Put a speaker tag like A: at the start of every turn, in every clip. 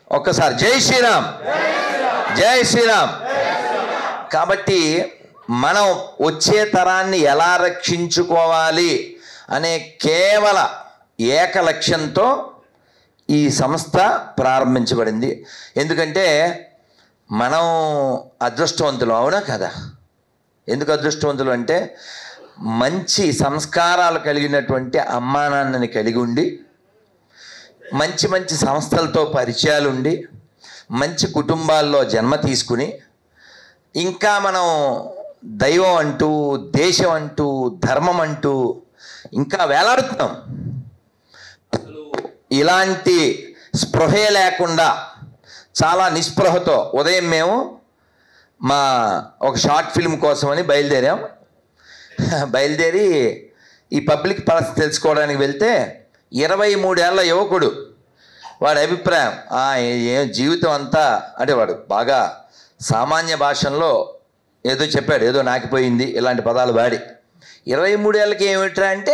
A: ఒక్కసారి జై శ్రీరామ్ జై శ్రీరామ్ కాబట్టి మనం వచ్చే తరాన్ని ఎలా రక్షించుకోవాలి అనే కేవల ఏక లక్ష్యంతో ఈ సంస్థ ప్రారంభించబడింది ఎందుకంటే మనం అదృష్టవంతులు అవునా కదా ఎందుకు అదృష్టవంతులు అంటే మంచి సంస్కారాలు కలిగినటువంటి అమ్మా నాన్నని కలిగి ఉండి మంచి మంచి సంస్థలతో పరిచయాలు ఉండి మంచి కుటుంబాల్లో జన్మ తీసుకుని ఇంకా మనం దైవం అంటూ దేశం అంటూ ధర్మం అంటూ ఇంకా వేలాడుతున్నాం అసలు ఇలాంటి స్పృహే లేకుండా చాలా నిస్పృహతో ఉదయం మేము మా ఒక షార్ట్ ఫిల్మ్ కోసమని బయలుదేరాం బయలుదేరి ఈ పబ్లిక్ పరిస్థితి తెలుసుకోవడానికి వెళ్తే ఇరవై మూడేళ్ల యువకుడు వాడి అభిప్రాయం "ఆ, ఏ- ఏ జీవితం అంతా అంటే వాడు బాగా సామాన్య భాషల్లో ఏదో చెప్పాడు ఏదో నాకిపోయింది ఇలాంటి పదాలు వాడి ఇరవై మూడేళ్ళకి ఏమిట్రా అంటే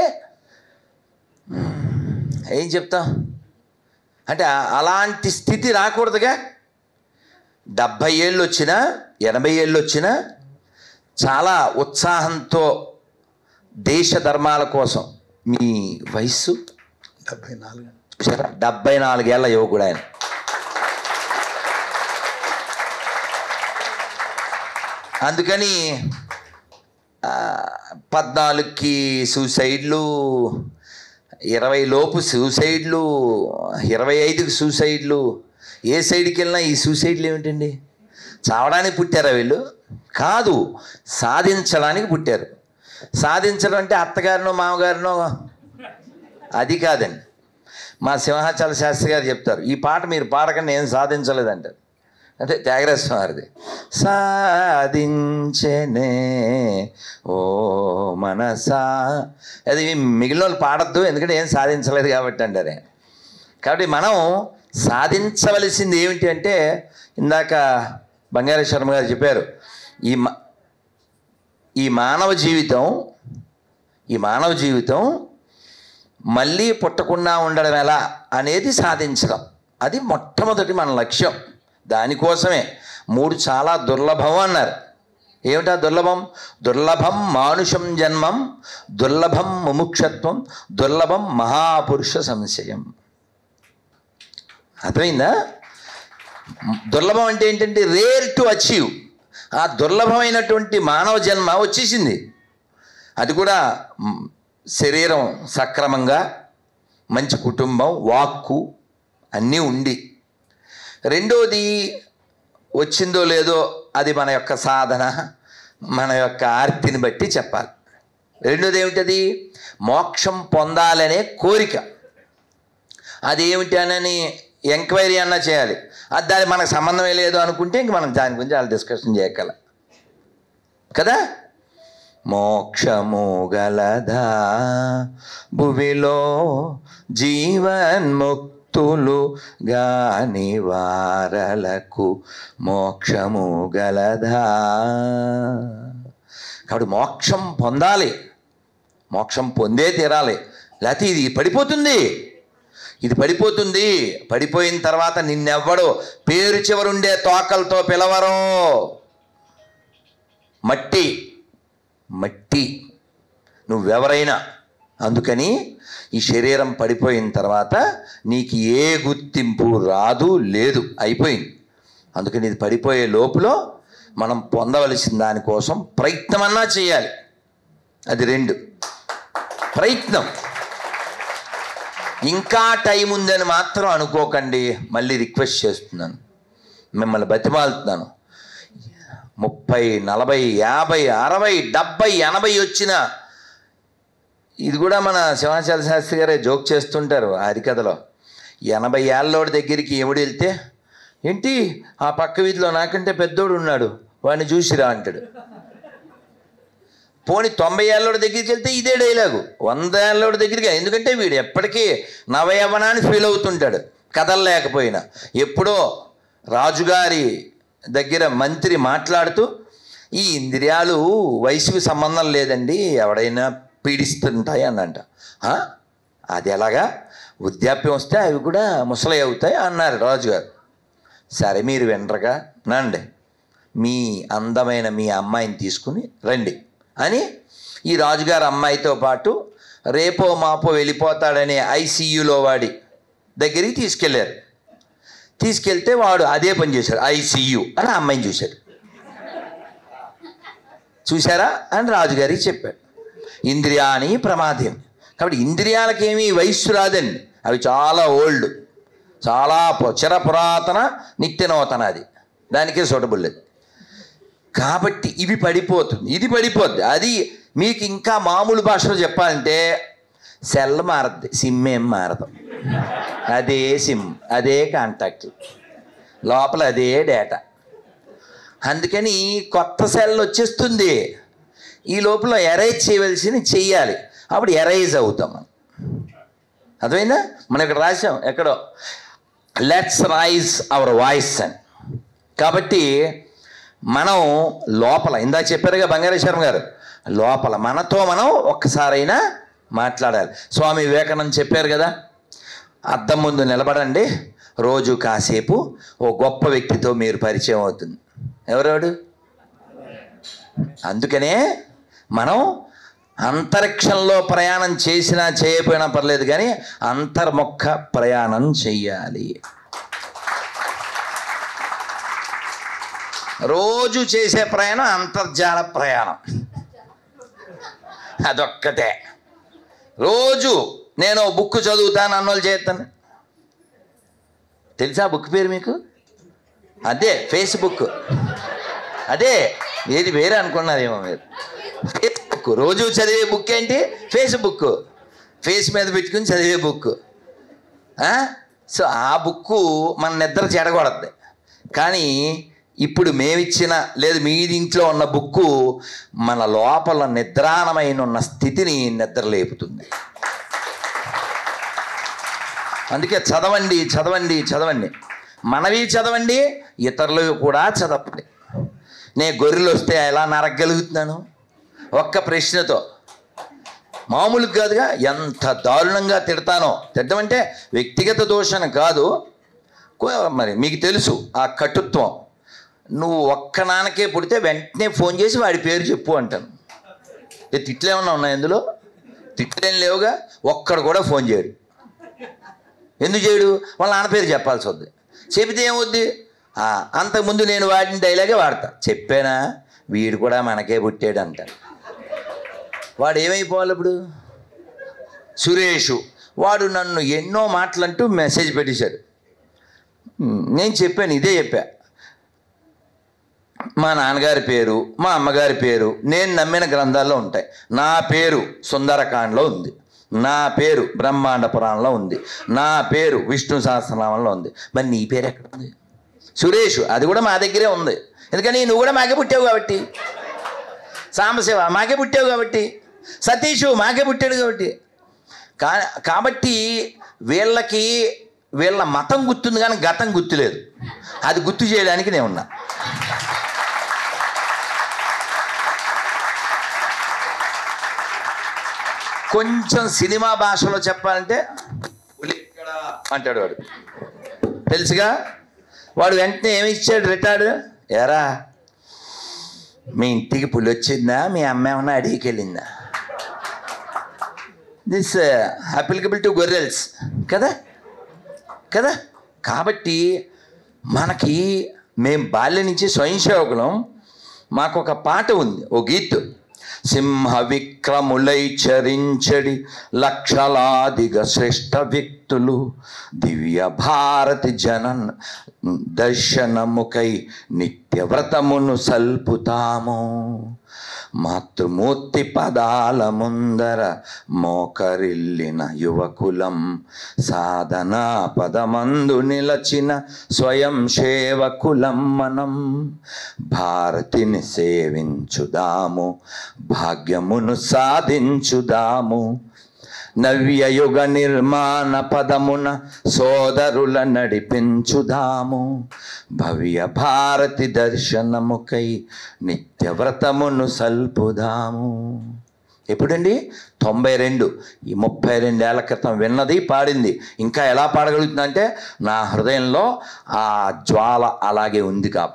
A: ఏం చెప్తాం అంటే ఆ- అలాంటి స్థితి రాకూడదుగా డెబ్భై ఏళ్ళు వచ్చినా ఎనభై ఏళ్ళు వచ్చినా చాలా ఉత్సాహంతో దేశ ధర్మాల కోసం మీ వయస్సు
B: డెబ్బై నాలుగు
A: చూసారా డెబ్బై నాలుగేళ్ల యువకుడు ఆయన అందుకని ఆ, పద్నాలుగుకి సూసైడ్లు ఇరవై లోపు సూసైడ్లు ఇరవై ఐదుకి సూసైడ్లు ఏ సైడ్కి వెళ్ళినా ఈ సూసైడ్లు ఏమిటండి చావడానికి పుట్టారా వీళ్ళు కాదు సాధించడానికి పుట్టారు సాధించడం అంటే అత్తగారినో మామగారినో అది కాదండి మా సింహాచల శాస్త్రి గారు చెప్తారు ఈ పాట మీరు పాడకండి నేను సాధించలేదంటారు అంటే త్యాగరాజ వారిది సాధించనే ఓ మనసా అది మిగిలిన వాళ్ళు పాడద్దు ఎందుకంటే ఏం సాధించలేదు కాబట్టి అంటారే కాబట్టి మనం సాధించవలసింది ఏమిటి అంటే ఇందాక బంగారు శర్మ గారు చెప్పారు ఈ మ- ఈ మానవ జీవితం ఈ మానవ జీవితం మళ్ళీ పుట్టకుండా ఉండడం ఎలా అనేది సాధించడం అది మొట్టమొదటి మన లక్ష్యం దానికోసమే మూడు చాలా దుర్లభం అన్నారు ఏమిటా దుర్లభం దుర్లభం మానుషం జన్మం దుర్లభం ముముక్షత్వం దుర్లభం మహాపురుష సంశయం అర్థమైందా దుర్లభం అంటే ఏంటంటే రేర్ టు అచీవ్ ఆ దుర్లభమైనటువంటి మానవ జన్మ వచ్చేసింది అది కూడా మ్, శరీరం సక్రమంగా మంచి కుటుంబం వాక్కు అన్నీ ఉండి రెండోది వచ్చిందో లేదో అది మన యొక్క సాధన మన యొక్క ఆర్తిని బట్టి చెప్పాలి రెండోది ఏమిటది మోక్షం పొందాలనే కోరిక అది ఏమిటి అని ఎంక్వైరీ అన్నా చేయాలి అది దాని మనకు సంబంధమే లేదు అనుకుంటే ఇంక మనం దాని గురించి చాలా డిస్కషన్ చేయగల కదా మోక్షము గలదా భువిలో జీవన్ముక్తులు గాని వారలకు మోక్షము గలదా కాబట్టి మోక్షం పొందాలి మోక్షం పొందే తీరాలి లేకపోతే ఇది పడిపోతుంది ఇది పడిపోతుంది పడిపోయిన తర్వాత నిన్నెవ్వడు పేరు చివరుండే తోకలతో పిలవరు మట్టి మట్టి నువ్వెవరైనా అందుకని ఈ శరీరం పడిపోయిన తర్వాత నీకు ఏ గుర్తింపు రాదు లేదు అయిపోయింది అందుకని ఇది పడిపోయే లోపల మనం పొందవలసిన దానికోసం ప్రయత్నమన్నా చేయాలి అది రెండు ప్రయత్నం ఇంకా టైం ఉందని మాత్రం అనుకోకండి మళ్ళీ రిక్వెస్ట్ చేస్తున్నాను మిమ్మల్ని బతిమాలుతున్నాను ముప్పై నలభై యాభై అరవై డెబ్బై ఎనభై వచ్చిన ఇది కూడా మన శివాచార్య శాస్త్రి గారే జోక్ చేస్తుంటారు ఆ హరికథలో ఎనభై ఏళ్ళోడి దగ్గరికి ఎవడు వెళ్తే ఏంటి ఆ పక్క వీధిలో నాకంటే పెద్దోడు ఉన్నాడు వాడిని చూసిరా అంటాడు పోని తొంభై ఏళ్ళోడి దగ్గరికి వెళ్తే ఇదే డైలాగు వంద ఏళ్ళోడి దగ్గరికి ఎందుకంటే వీడు ఎప్పటికీ నవయవనాన్ని ఫీల్ అవుతుంటాడు కథలు లేకపోయినా ఎప్పుడో రాజుగారి దగ్గర మంత్రి మాట్లాడుతూ ఈ ఇంద్రియాలు వయసుకు సంబంధం లేదండి ఎవడైనా పీడిస్తుంటాయి అన్నంట "ఆ? అది ఎలాగా వృద్ధాప్యం వస్తే అవి కూడా ముసలి అవుతాయి అన్నారు రాజుగారు సరే మీరు వినరుగా నండి మీ అందమైన మీ అమ్మాయిని తీసుకుని రండి అని ఈ రాజుగారు అమ్మాయితో పాటు రేపో మాపో వెళ్ళిపోతాడనే ఐసీయూలో వాడి దగ్గరికి తీసుకెళ్ళారు తీసుకెళ్తే వాడు అదే పని చేశాడు ఐసీయూ అని ఆ అమ్మాయిని చూశాడు చూశారా అని రాజుగారికి చెప్పాడు ఇంద్రియాని ప్రమాదం కాబట్టి ఇంద్రియాలకేమీ వయస్సు రాదండి అవి చాలా ఓల్డ్ చాలా పు- చిర పురాతన నిత్య నూతన అది దానికే సూటబుల్ అది కాబట్టి ఇవి పడిపోతుంది ఇది పడిపోద్ది అది మీకు ఇంకా మామూలు భాషలో చెప్పాలంటే సెల్ మారద్ది సిమ్ ఏం మారదు అదే సిమ్ అదే కాంటాక్ట్ లోపల అదే డేటా అందుకని కొత్త సెల్ వచ్చేస్తుంది ఈ లోపల ఎరైజ్ చేయవలసింది చెయ్యాలి అప్పుడు ఎరైజ్ అవుతాం మనం అర్థమైందా మనం ఇక్కడ రాసాం ఎక్కడో లెట్స్ రైజ్ అవర్ వాయిస్ అని కాబట్టి మనం లోపల ఇందాక చెప్పారుగా బంగారేశ్వరం గారు లోపల మనతో మనం ఒక్కసారైనా మాట్లాడాలి స్వామి వివేకానంద చెప్పారు కదా అద్దం ముందు నిలబడండి రోజు కాసేపు ఓ గొప్ప వ్యక్తితో మీరు పరిచయం అవుతుంది ఎవరెవడు అందుకనే మనం అంతరిక్షంలో ప్రయాణం చేసినా చేయకపోయినా పర్లేదు కానీ అంతర్ముఖ ప్రయాణం చెయ్యాలి రోజు చేసే ప్రయాణం అంతర్జాల ప్రయాణం అదొక్కటే రోజు నేను బుక్ చదువుతాను అన్నోళ్ళు చేస్తాను తెలుసా బుక్ పేరు మీకు అదే ఫేస్బుక్ అదే ఏది వేరే అనుకున్నారేమో మీరు ఫేస్బుక్ రోజు చదివే బుక్ ఏంటి ఫేస్బుక్ ఫేస్ మీద పెట్టుకుని చదివే బుక్ సో ఆ బుక్కు మన నిద్ర చెడగొడద్ది కానీ ఇప్పుడు మేమిచ్చిన లేదు మీ ఇంట్లో ఉన్న బుక్కు మన లోపల నిద్రాణమైన ఉన్న స్థితిని నిద్ర లేపుతుంది అందుకే చదవండి చదవండి చదవండి మనవి చదవండి ఇతరులు కూడా చదవండి నేను గొర్రెలు వస్తే ఎలా నరగలుగుతున్నాను ఒక్క ప్రశ్నతో మామూలు కాదుగా ఎంత దారుణంగా తిడతానో తిట్టమంటే వ్యక్తిగత దోషణ కాదు కో- మరి మీకు తెలుసు ఆ కటుత్వం నువ్వు ఒక్క నాన్నకే పుడితే వెంటనే ఫోన్ చేసి వాడి పేరు చెప్పు అంటాను ఏ తిట్లు ఏమన్నా ఉన్నాయి ఇందులో తిట్లేం లేవుగా ఒక్కడు కూడా ఫోన్ చేయడు ఎందుకు చేయడు వాళ్ళ నాన్న పేరు చెప్పాల్సి వద్ది చెబితే ఏమవుద్ది ఆ, అంతకుముందు నేను వాడిన డైలాగే వాడతా చెప్పానా వీడు కూడా మనకే పుట్టాడు అంటాడు వాడు ఏమైపోవాలి ఇప్పుడు సురేషు వాడు నన్ను ఎన్నో మాటలంటూ మెసేజ్ పెట్టేశాడు ఉమ్, నేను చెప్పాను ఇదే చెప్పా మా నాన్నగారి పేరు మా అమ్మగారి పేరు నేను నమ్మిన గ్రంథాల్లో ఉంటాయి నా పేరు సుందరకాండలో ఉంది నా పేరు బ్రహ్మాండ పురాణంలో ఉంది నా పేరు విష్ణు సహస్రనామంలో ఉంది మరి నీ పేరు ఎక్కడ ఉంది సురేష్ అది కూడా మా దగ్గరే ఉంది ఎందుకని నువ్వు కూడా మాకే పుట్టావు కాబట్టి సాంబశివ మాకే పుట్టావు కాబట్టి సతీషు మాకే పుట్టాడు కాబట్టి కా కాబట్టి వీళ్ళకి వీళ్ళ మతం గుర్తుంది కానీ గతం గుర్తులేదు అది గుర్తు చేయడానికి నేను ఉన్నా కొంచెం సినిమా భాషలో చెప్పాలంటే పులి ఇక్కడ అంటాడు వాడు తెలుసుగా వాడు వెంటనే ఏమి ఇచ్చాడు రిటార్డు ఎరా మీ ఇంటికి పులి వచ్చిందా మీ అమ్మ ఏమన్నా అడిగికి వెళ్ళిందా దిస్ అప్లికబుల్ టు గొర్రెల్స్ కదా కదా కాబట్టి మనకి మేం బాల్యం నుంచి స్వయం సేవకులం మాకు ఒక పాట ఉంది ఓ గీత్ సింహ విక్రములై చరించడి లక్షలాదిగా శ్రేష్ఠ వ్యక్తులు దివ్య భారతి జనన్ దర్శనముకై నిత్యవ్రతమును సల్పుతాము మాతృమూర్తి పదాల ముందర మోకరిల్లిన యువకులం సాధనా పదమందు నిలచిన స్వయం సేవకులం మనం భారతిని సేవించుదాము భాగ్యమును సాధించుదాము నవ్యయుగ నిర్మాణ పదమున సోదరుల నడిపించుదాము భవ్య భారతి దర్శనముకై నిత్యవ్రతమును సల్పుదాము ఎప్పుడండి తొంభై రెండు ఈ ముప్పై రెండేళ్ల క్రితం విన్నది పాడింది ఇంకా ఎలా పాడగలుగుతుందంటే నా హృదయంలో ఆ జ్వాల అలాగే ఉంది కా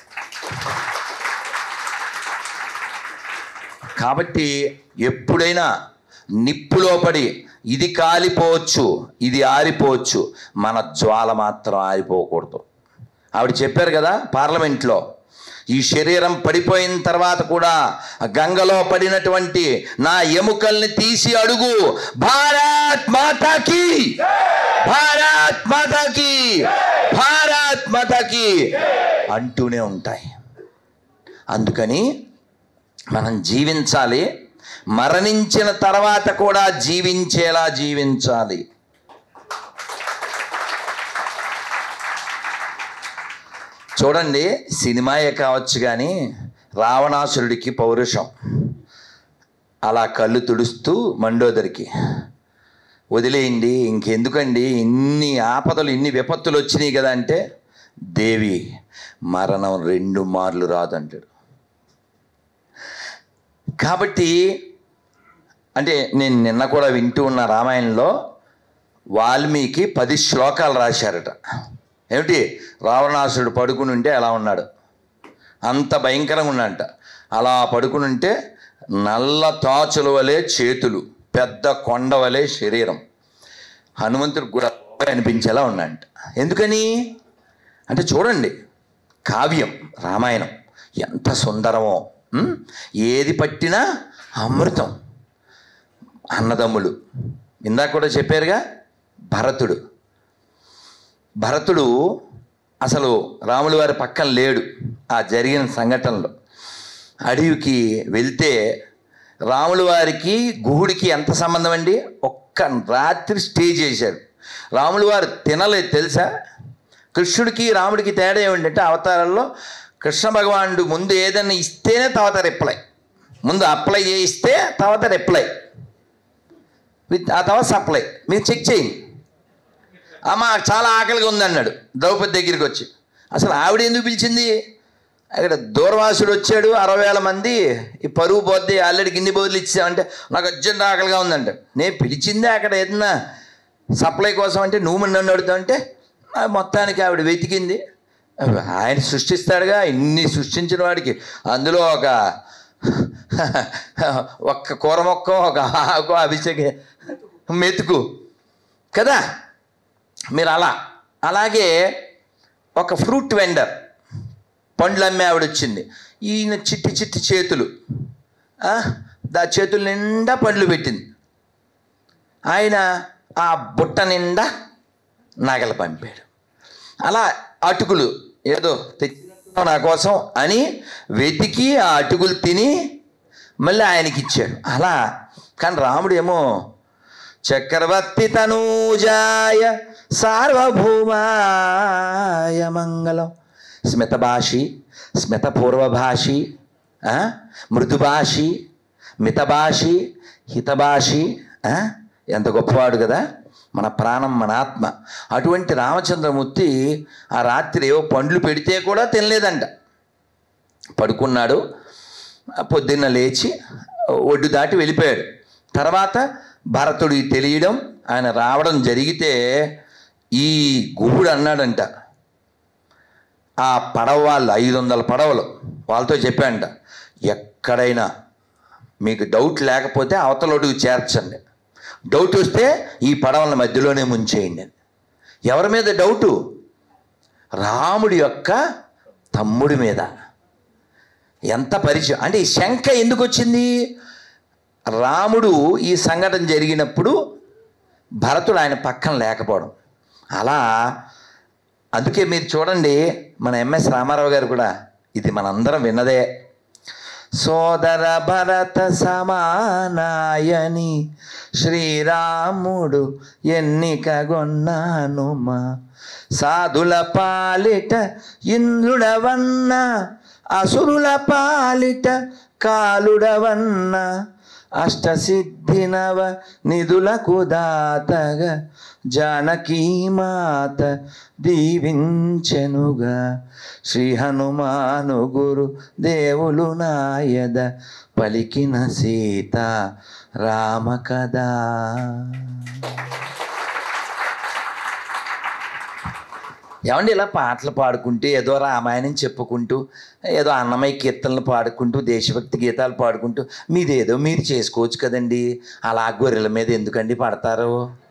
A: కాబట్టి ఎప్పుడైనా నిప్పులో పడి ఇది కాలిపోవచ్చు ఇది ఆరిపోవచ్చు మన జ్వాల మాత్రం ఆరిపోకూడదు ఆవిడ చెప్పారు కదా పార్లమెంట్లో ఈ శరీరం పడిపోయిన తర్వాత కూడా గంగలో పడినటువంటి నా ఎముకల్ని తీసి అడుగు భారత్ మాతాకి భారత్ మాతాకి భారత్ మాతాకి అంటూనే ఉంటాయి అందుకని మనం జీవించాలి మరణించిన తర్వాత కూడా జీవించేలా జీవించాలి చూడండి సినిమాయే కావచ్చు కానీ రావణాసురుడికి పౌరుషం అలా కళ్ళు తుడుస్తూ మండోదరికి వదిలేయండి ఇంకెందుకండి ఇన్ని ఆపదలు ఇన్ని విపత్తులు వచ్చినాయి కదా అంటే దేవి మరణం రెండు మార్లు రాదంటాడు కాబట్టి అంటే నేను నిన్న కూడా వింటూ ఉన్న రామాయణంలో వాల్మీకి పది శ్లోకాలు రాశారట ఏమిటి రావణాసుడు పడుకుని ఉంటే ఎలా ఉన్నాడు అంత భయంకరంగా ఉన్నాడంట అలా పడుకుని ఉంటే నల్ల తాచుల వలె చేతులు పెద్ద కొండ వలె శరీరం హనుమంతుడికి కూడా అనిపించేలా ఉన్నాడంట ఎందుకని అంటే చూడండి కావ్యం రామాయణం ఎంత సుందరమో ఉం? ఏది పట్టినా అమృతం అన్నదమ్ములు ఇందాక కూడా చెప్పారుగా భరతుడు భరతుడు అసలు రాముల వారి పక్కన లేడు ఆ జరిగిన సంఘటనలో అడవికి వెళ్తే రాముల వారికి గుహుడికి ఎంత సంబంధం అండి ఒక్క రాత్రి స్టే చేశాడు రాముల వారు తినలేదు తెలుసా కృష్ణుడికి రాముడికి తేడా ఏమిటంటే అవతారాల్లో కృష్ణ భగవానుడు ముందు ఏదైనా ఇస్తేనే తర్వాత రిప్లై ముందు అప్లై చేయిస్తే తర్వాత రిప్లై విత్ ఆ తర్వాత సప్లై మీరు చెక్ చేయండి అమ్మ చాలా ఆకలిగా ఉంది అన్నాడు ద్రౌపది దగ్గరికి వచ్చి అసలు ఆవిడ ఎందుకు పిలిచింది అక్కడ దూర్వాసుడు వచ్చాడు అరవై వేల మంది ఈ పరువు పోద్ది ఆల్రెడీ గిన్నె బదులు ఇచ్చామంటే నాకు అర్జెంట్ ఆకలిగా ఉందంట నేను పిలిచిందే అక్కడ ఏదన్నా సప్లై కోసం అంటే నువ్వు నన్ను అడుగుతావు అంటే ఆ మొత్తానికి ఆవిడ వెతికింది ఆయన సృష్టిస్తాడుగా ఇన్ని సృష్టించిన వాడికి అందులో ఒక ఒక్క కూర మొక్క ఒక ఆకు అభిషేక మెతుకు కదా మీరు అలా అలాగే ఒక ఫ్రూట్ వెండర్ పండ్లు అమ్మే ఆవిడ వచ్చింది ఈయన చిట్టి చిట్టి చేతులు ఆ, దా చేతుల నిండా పండ్లు పెట్టింది ఆయన ఆ బుట్ట నిండా నగలు పంపాడు అలా అటుకులు ఏదో తెచ్చినట్టున్నావు నా కోసం అని వెతికి ఆ అటుకులు తిని మళ్ళీ ఆయనకి ఇచ్చాడు అలా కానీ రాముడు ఏమో చక్రవర్తి తనూజాయ సార్వభౌమాయ మంగళం స్మితభాషి స్మితపూర్వభాషి ఆ? మృదుభాషి మితభాషి హితభాషి ఆ? ఎంత గొప్పవాడు కదా మన ప్రాణం మన ఆత్మ అటువంటి రామచంద్రమూర్తి ఆ రాత్రి ఏవో పండ్లు పెడితే కూడా తినలేదంట పడుకున్నాడు పొద్దున్న లేచి ఒడ్డు దాటి వెళ్ళిపోయాడు తర్వాత భరతుడికి తెలియడం ఆయన రావడం జరిగితే ఈ గుహుడు అన్నాడంట ఆ పడవ వాళ్ళు ఐదు వందల పడవలు వాళ్ళతో చెప్పాడంట ఎక్కడైనా మీకు డౌట్ లేకపోతే అవతలొడుగు చేర్చండి డౌట్ వస్తే ఈ పడవల మధ్యలోనే ముంచేయండి అని ఎవరి మీద డౌటు రాముడి యొక్క తమ్ముడి మీద ఎంత పరిచయం అంటే ఈ శంక ఎందుకు వచ్చింది రాముడు ఈ సంఘటన జరిగినప్పుడు భరతుడు ఆయన పక్కన లేకపోవడం అలా అందుకే మీరు చూడండి మన ఎంఎస్ రామారావు గారు కూడా ఇది మనందరం విన్నదే సోదర భరత సమానాయని శ్రీరాముడు ఎన్నికగొన్నానుమా సాధుల పాలిట ఇంద్రుడవన్న అసురుల పాలిట కాలుడవన్న అష్టసిద్ధినవ నిధులకు దాతగా జానకీ మాత దీవించెనుగా శ్రీ హనుమాను గురు దేవులు నాయద పలికిన సీత రామ కదా ఏమండి ఇలా పాటలు పాడుకుంటూ ఏదో రామాయణం చెప్పుకుంటూ ఏదో అన్నమయ్య కీర్తనలు పాడుకుంటూ దేశభక్తి గీతాలు పాడుకుంటూ మీదేదో మీరు చేసుకోవచ్చు కదండి అలా గొర్రెల మీద ఎందుకండి పడతారు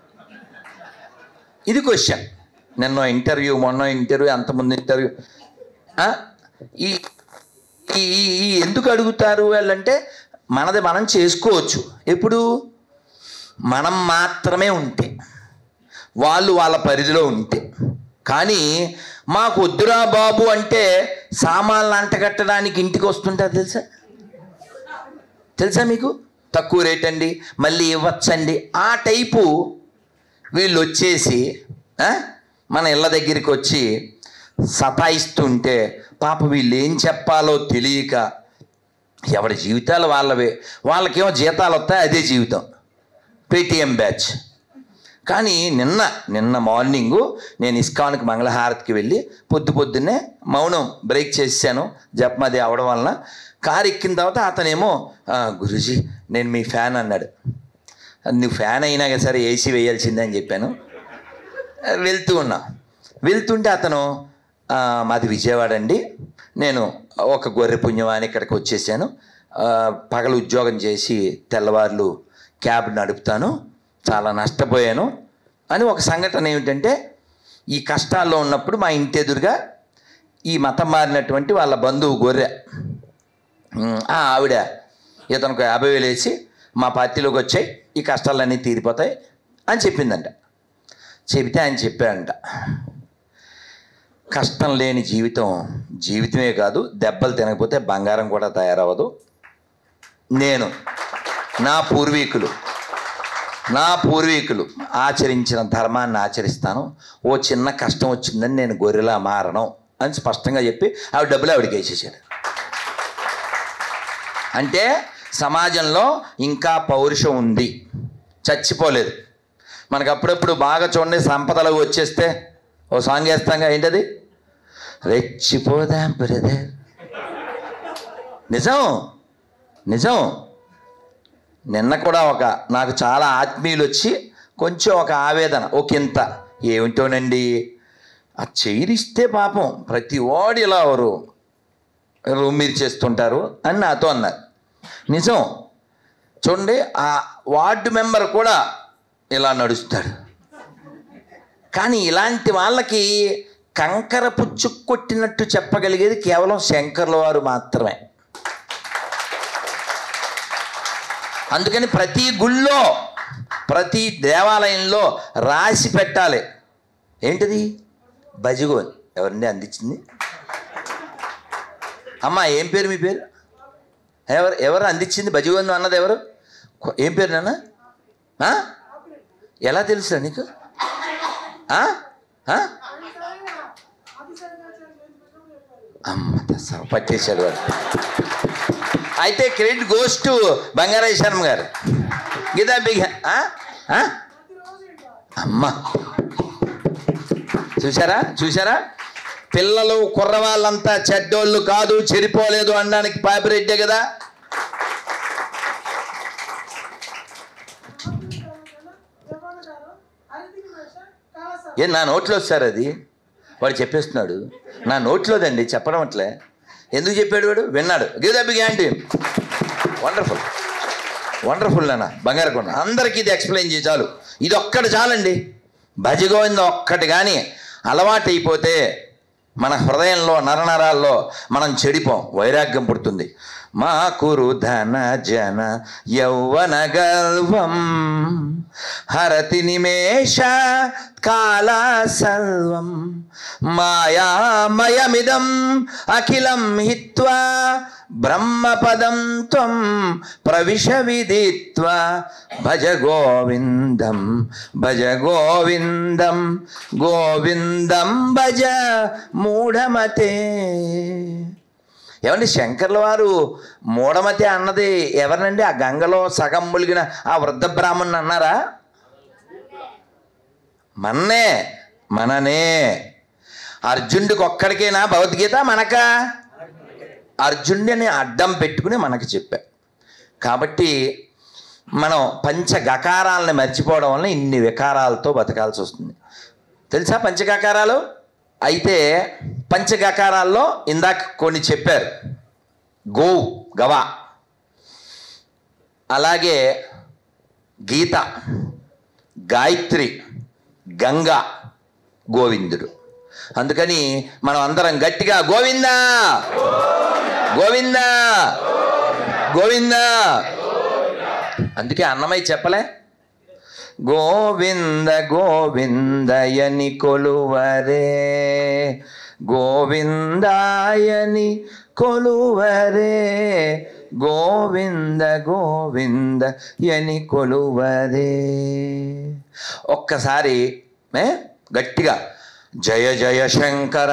A: ఇది క్వశ్చన్ నిన్న ఇంటర్వ్యూ మొన్న ఇంటర్వ్యూ అంతకుముందు ఇంటర్వ్యూ ఆ? ఈ ఈ ఈ- ఈ ఎందుకు అడుగుతారు వాళ్ళంటే మనది మనం చేసుకోవచ్చు ఎప్పుడు మనం మాత్రమే ఉంటే వాళ్ళు వాళ్ళ పరిధిలో ఉంటే కానీ మాకు వద్దురా బాబు అంటే సామాన్లు అంటగట్టడానికి ఇంటికి వస్తుంటారు తెలుసా తెలుసా మీకు తక్కువ రేట్ అండి మళ్ళీ ఇవ్వచ్చండి ఆ టైపు వీళ్ళు వచ్చేసి ఆ, మన ఇళ్ళ దగ్గరికి వచ్చి సతాయిస్తుంటే పాప వీళ్ళు ఏం చెప్పాలో తెలియక ఎవరి జీవితాలు వాళ్ళవే వాళ్ళకేమో జీతాలు వస్తాయి అదే జీవితం పేటిఎం బ్యాచ్ కానీ నిన్న నిన్న మార్నింగు నేను ఇస్కాన్కి మంగళహారతికి వెళ్ళి పొద్దు పొద్దున్నే మౌనం బ్రేక్ చేశాను జపమది అవడం వలన కారు ఎక్కిన తర్వాత అతనేమో "ఆ, గురూజీ నేను మీ ఫ్యాన్ అన్నాడు నువ్వు ఫ్యాన్ అయినా కదా సరే ఏసీ వేయాల్సిందే అని చెప్పాను వెళ్తూ ఉన్నా వెళ్తుంటే అతను "ఆ, మాది విజయవాడ అండి నేను ఒక గొర్రె పుణ్యమాని ఇక్కడికి వచ్చేసాను ఆ, పగలు ఉద్యోగం చేసి తెల్లవార్లు క్యాబ్ నడుపుతాను చాలా నష్టపోయాను అని ఒక సంఘటన ఏమిటంటే ఈ కష్టాల్లో ఉన్నప్పుడు మా ఇంటి ఎదురుగా ఈ మతం మారినటువంటి వాళ్ళ బంధువు గొర్రె ఉమ్, ఆ ఆవిడ ఇతనికి యాభై వేలు వేసి మా పార్టీలోకి వచ్చాయి ఈ కష్టాలన్నీ తీరిపోతాయి అని చెప్పిందంట చెబితే ఆయన చెప్పాడంట కష్టం లేని జీవితం జీవితమే కాదు దెబ్బలు తినకపోతే బంగారం కూడా తయారవ్వదు నేను నా పూర్వీకులు నా పూర్వీకులు ఆచరించిన ధర్మాన్ని ఆచరిస్తాను ఓ చిన్న కష్టం వచ్చిందని నేను గొర్రెలా మారను అని స్పష్టంగా చెప్పి ఆవిడ డబ్బులు ఆవిడకి వేసేసాడు అంటే సమాజంలో ఇంకా పౌరుషం ఉంది చచ్చిపోలేదు మనకు అప్పుడప్పుడు బాగా చూడండి సంపదలు వచ్చేస్తే ఓ సాంగ్ వేస్తాంగా ఏంటది రెచ్చిపోదాం బ్రదర్ నిజం నిజం నిన్న కూడా ఒక నాకు చాలా ఆత్మీయులు వచ్చి కొంచెం ఒక ఆవేదన ఒక ఇంత ఏమిటోనండి ఆ చైరిస్తే పాపం ప్రతి వాడు ఇలా ఎవరు రూమ్ మీరు చేస్తుంటారు అని నాతో అన్నారు నిజం చూడండి ఆ వార్డు మెంబర్ కూడా ఇలా నడుస్తాడు కానీ ఇలాంటి వాళ్ళకి కంకర పుచ్చు కొట్టినట్టు చెప్పగలిగేది కేవలం శంకర్ల వారు మాత్రమే అందుకని ప్రతి గుళ్ళో ప్రతి దేవాలయంలో రాసి పెట్టాలి ఏంటిది భజగోన్ ఎవరండి అందించింది అమ్మా ఏం పేరు మీ పేరు ఎవరు ఎవరు అందించింది భజగోన్ అన్నది ఎవరు కొ- ఏం పేరు నాన్న ఆ? ఎలా తెలుసా నీకు ఆ? ఆ? అమ్మ దస పట్టేశాడు వాడు అయితే credit goes to Bangaraya Sharma గారు గీతా బిగ్ ఆ? ఆ? అమ్మ చూసారా చూసారా పిల్లలు కుర్రవాళ్ళంతా చెడ్డోళ్ళు కాదు చెడిపోలేదు అనడానికి పాపిరెడ్డే కదా ఏ నా నోట్లో వస్తారు అది వాడు చెప్పేస్తున్నాడు నా నోట్లోదండి చెప్పడం అట్లే ఎందుకు చెప్పాడు వాడు విన్నాడు give the big hand wonderful wonderful నాన్న బంగారు కొండ అందరికీ ఇది ఎక్స్ప్లెయిన్ చేయి చాలు ఇది ఒక్కటి చాలండి భజగోవిందం ఒక్కటి కానీ అలవాటు అయిపోతే మన హృదయంలో నరనరాల్లో మనం చెడిపోం వైరాగ్యం పుడుతుంది మా కురు ధన జన యౌవన గర్వం హరతి నిమేష కాల సర్వం మాయామయమిదం అఖిలం హిత్వా బ్రహ్మపదం త్వం ప్రవిశ విదిత్వా భజ గోవిందం భజ గోవిందం గోవిందం భజ మూఢమతే ఏమండి శంకర్ల వారు మూఢమతి అన్నది ఎవరినండి ఆ గంగలో సగం ములిగిన ఆ వృద్ధ బ్రాహ్మణ్ అన్నారా మన్నే మననే అర్జునుడికి ఒక్కడికేనా భగవద్గీత మనకా అర్జునుడిని అడ్డం పెట్టుకుని మనకి చెప్పా కాబట్టి మనం పంచగకారాలని మర్చిపోవడం వల్ల ఇన్ని వికారాలతో బతకాల్సి వస్తుంది తెలుసా పంచగకారాలు అయితే పంచగకారాల్లో ఇందాక కొన్ని చెప్పారు గోవు గవ అలాగే గీత గాయత్రి గంగ గోవిందుడు అందుకని మనం అందరం గట్టిగా గోవిందా గోవిందా గోవిందా అందుకే అన్నమయ్య చెప్పలే గోవింద గోవిందయని కొలువరే గోవిందాయని కొలువరే గోవింద గోవింద యని కొలువరే ఒక్కసారి ఏ? గట్టిగా జయ జయ శంకర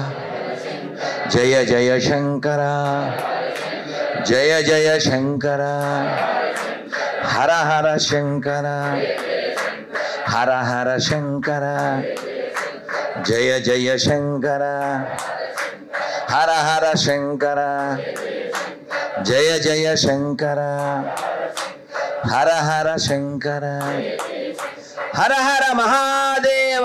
A: జయ జయ శంకర జయ జయ శంకర హర హర శంకర హర హర శంకర జయ జయ శంకర హర హర శంకర జయ జయ శంకర హర హర శంకర హర హర మహాదేవ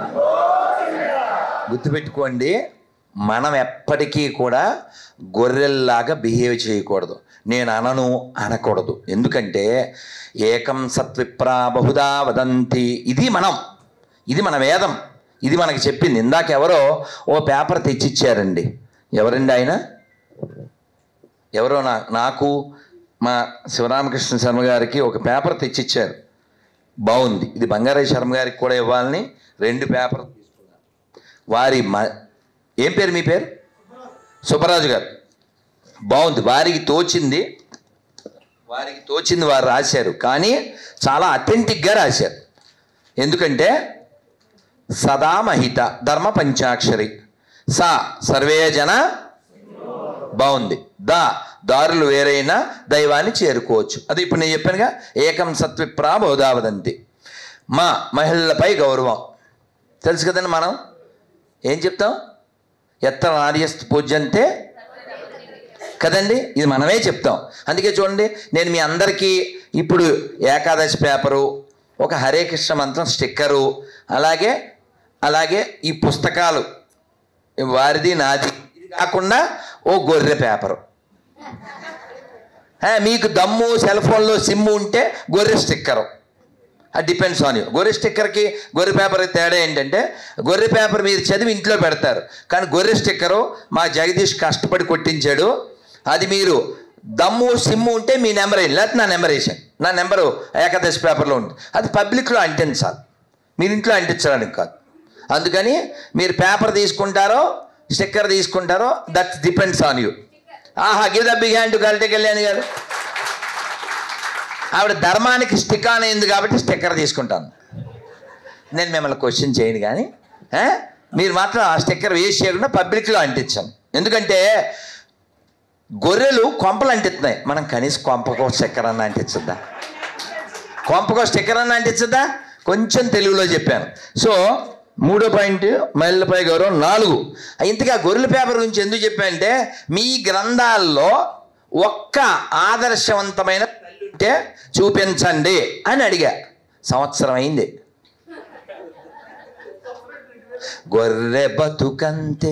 A: గుర్తుపెట్టుకోండి మనం ఎప్పటికీ కూడా గొర్రెల్లాగా బిహేవ్ చేయకూడదు నేను అనను అనకూడదు ఎందుకంటే ఏకం సత్విప్రా బహుదా వదంతి ఇది మనం ఇది మన వేదం ఇది మనకి చెప్పింది ఇందాక ఎవరో ఓ పేపర్ తెచ్చిచ్చారండి ఎవరండి ఆయన ఎవరో నా నాకు మా శివరామకృష్ణ శర్మ గారికి ఒక పేపర్ తెచ్చిచ్చారు బాగుంది ఇది బంగారయ్య శర్మ గారికి కూడా ఇవ్వాలని రెండు పేపర్ తీసుకున్నాను వారి మ ఏం పేరు మీ పేరు సుబ్బరాజు గారు బాగుంది వారికి తోచింది వారికి తోచింది వారు రాశారు కానీ చాలా అథెంటిక్గా రాశారు ఎందుకంటే సదామహిత ధర్మ పంచాక్షరి సా సర్వే జన బాగుంది దా దారులు వేరైనా దైవాన్ని చేరుకోవచ్చు అది ఇప్పుడు నేను చెప్పానుగా ఏకం సత్విప్రా బోధావదంతి మా మహిళలపై గౌరవం తెలుసు కదండి మనం ఏం చెప్తాం ఎత్త నార్యస్తు పూజ్యంతే కదండి ఇది మనమే చెప్తాం అందుకే చూడండి నేను మీ అందరికీ ఇప్పుడు ఏకాదశి పేపరు ఒక హరే కృష్ణ మంత్రం స్టిక్కరు అలాగే అలాగే ఈ పుస్తకాలు వారిది నాది ఇది కాకుండా ఓ గొర్రె పేపరు ఆ, మీకు దమ్ము సెల్ ఫోన్లో సిమ్ము ఉంటే గొర్రె స్టిక్కరు అది డిపెండ్స్ ఆన్ యూ గొర్రె స్టిక్కర్కి గొర్రె పేపర్కి తేడా ఏంటంటే గొర్రె పేపర్ మీరు చదివి ఇంట్లో పెడతారు కానీ గొర్రె స్టిక్కరు మా జగదీష్ కష్టపడి కొట్టించాడు అది మీరు దమ్ము సిమ్ము ఉంటే మీ నెంబర్ వేయండి లేకపోతే నా నెంబర్ వేసాను నా నెంబరు ఏకాదశి పేపర్లో ఉంటుంది అది పబ్లిక్లో అంటించాలి మీరు ఇంట్లో అంటించడానికి కాదు అందుకని మీరు పేపర్ తీసుకుంటారో స్టిక్కర్ తీసుకుంటారో దట్ డిపెండ్స్ ఆన్ యూ ఆహా give the big hand to కలిటే కళ్యాణ్ గారు ఆవిడ ధర్మానికి స్టిక్ ఆన్ అయింది కాబట్టి స్టిక్కర్ తీసుకుంటాను నేను మిమ్మల్ని క్వశ్చన్ చేయను కానీ ఆ? మీరు మాత్రం ఆ స్టిక్కర్ వేస్ట్ చేయకుండా పబ్లిక్లో అంటించాను ఎందుకంటే గొర్రెలు కొంపలు అంటిస్తున్నాయి మనం కనీసం కొంపకో స్టిక్కర్ అన్న అంటించద్దా కొంపకో స్టిక్కర్ అన్న అంటించద్దా కొంచెం తెలుగులో చెప్పాను సో మూడో పాయింట్ మహిళలపై గౌరవం నాలుగు ఇంతగా గొర్రెల పేపర్ గురించి ఎందుకు చెప్పానంటే మీ గ్రంథాల్లో ఒక్క ఆదర్శవంతమైన తల్లి ఉంటే చూపించండి అని అడిగా సంవత్సరం అయింది గొర్రె బతుకంతే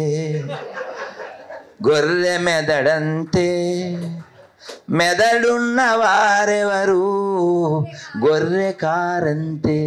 A: గొర్రె మెదడంతే మెదడున్న వారెవరు గొర్రె కారంతే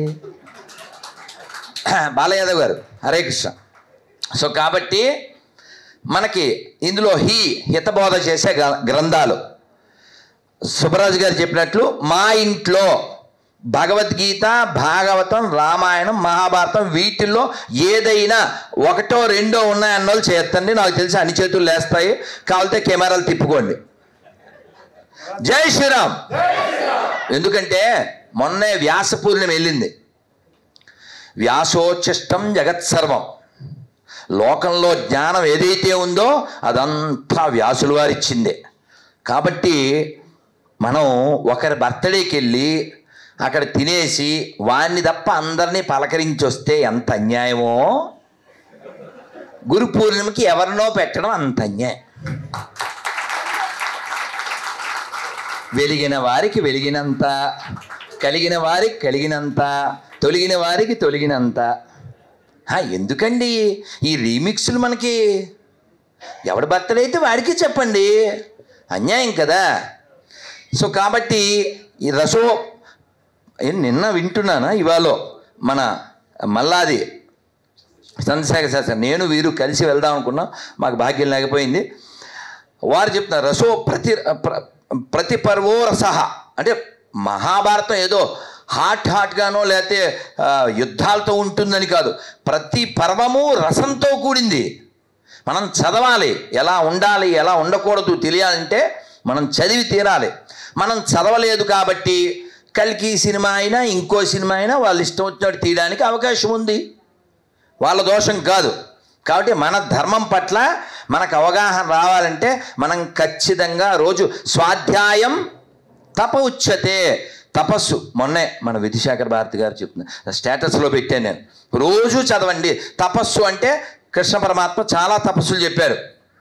A: బాలయాదవ్ గారు హరే కృష్ణ సో కాబట్టి మనకి ఇందులో హీ హితబోధ చేసే గ్ర- గ్రంథాలు సుబ్బరాజు గారు చెప్పినట్లు మా ఇంట్లో భగవద్గీత భాగవతం రామాయణం మహాభారతం వీటిల్లో ఏదైనా ఒకటో రెండో ఉన్నాయన్న వాళ్ళు చేస్తండి నాకు తెలిసి అన్ని చేతులు లేస్తాయి కావాలితే కెమెరాలు తిప్పుకోండి జై శ్రీరామ్ ఎందుకంటే మొన్నే వ్యాస పూర్ణిమ వెళ్ళింది వ్యాసోచ్చిష్టం జగత్సర్వం లోకంలో జ్ఞానం ఏదైతే ఉందో అదంతా వ్యాసుల వారిచ్చిందే కాబట్టి మనం ఒకరి బర్త్డేకి వెళ్ళి అక్కడ తినేసి వాడిని తప్ప అందరినీ పలకరించి వస్తే ఎంత అన్యాయమో గురు పూర్ణిమకి ఎవరినో పెట్టడం అంత అన్యాయం వెలిగిన వారికి వెలిగినంత కలిగిన వారికి కలిగినంత తొలగిన వారికి తొలగినంత హా, ఎందుకండి ఈ రీమిక్స్లు మనకి ఎవడి బర్త్డే అయితే వాడికి చెప్పండి అన్యాయం కదా సో కాబట్టి ఈ రసో ఏ, నిన్న వింటున్నానా ఇవాళ మన మల్లాది చంద్రశేఖర్ శాస్త్రి నేను వీరు కలిసి వెళ్దాం అనుకున్నాం మాకు భాగ్యం లేకపోయింది వారు చెప్తున్నారు రసో ప్రతి ప్ర- ప్రతి పర్వో రసహ అంటే మహాభారతం ఏదో హాట్ హాట్గానో లేకపోతే ఆ, యుద్ధాలతో ఉంటుందని కాదు ప్రతి పర్వము రసంతో కూడింది మనం చదవాలి ఎలా ఉండాలి ఎలా ఉండకూడదు తెలియాలంటే మనం చదివి తీరాలి మనం చదవలేదు కాబట్టి కల్కి సినిమా అయినా ఇంకో సినిమా అయినా వాళ్ళు ఇష్టం వచ్చినట్టు తీయడానికి అవకాశం ఉంది వాళ్ళ దోషం కాదు కాబట్టి మన ధర్మం పట్ల మనకు అవగాహన రావాలంటే మనం ఖచ్చితంగా రోజు స్వాధ్యాయం తప ఉచ్యతే తపస్సు మొన్నే మన విధిశేఖర్ భారతి గారు చెప్తున్నారు స్టేటస్లో పెట్టాను నేను రోజు చదవండి తపస్సు అంటే కృష్ణ పరమాత్మ చాలా తపస్సులు చెప్పారు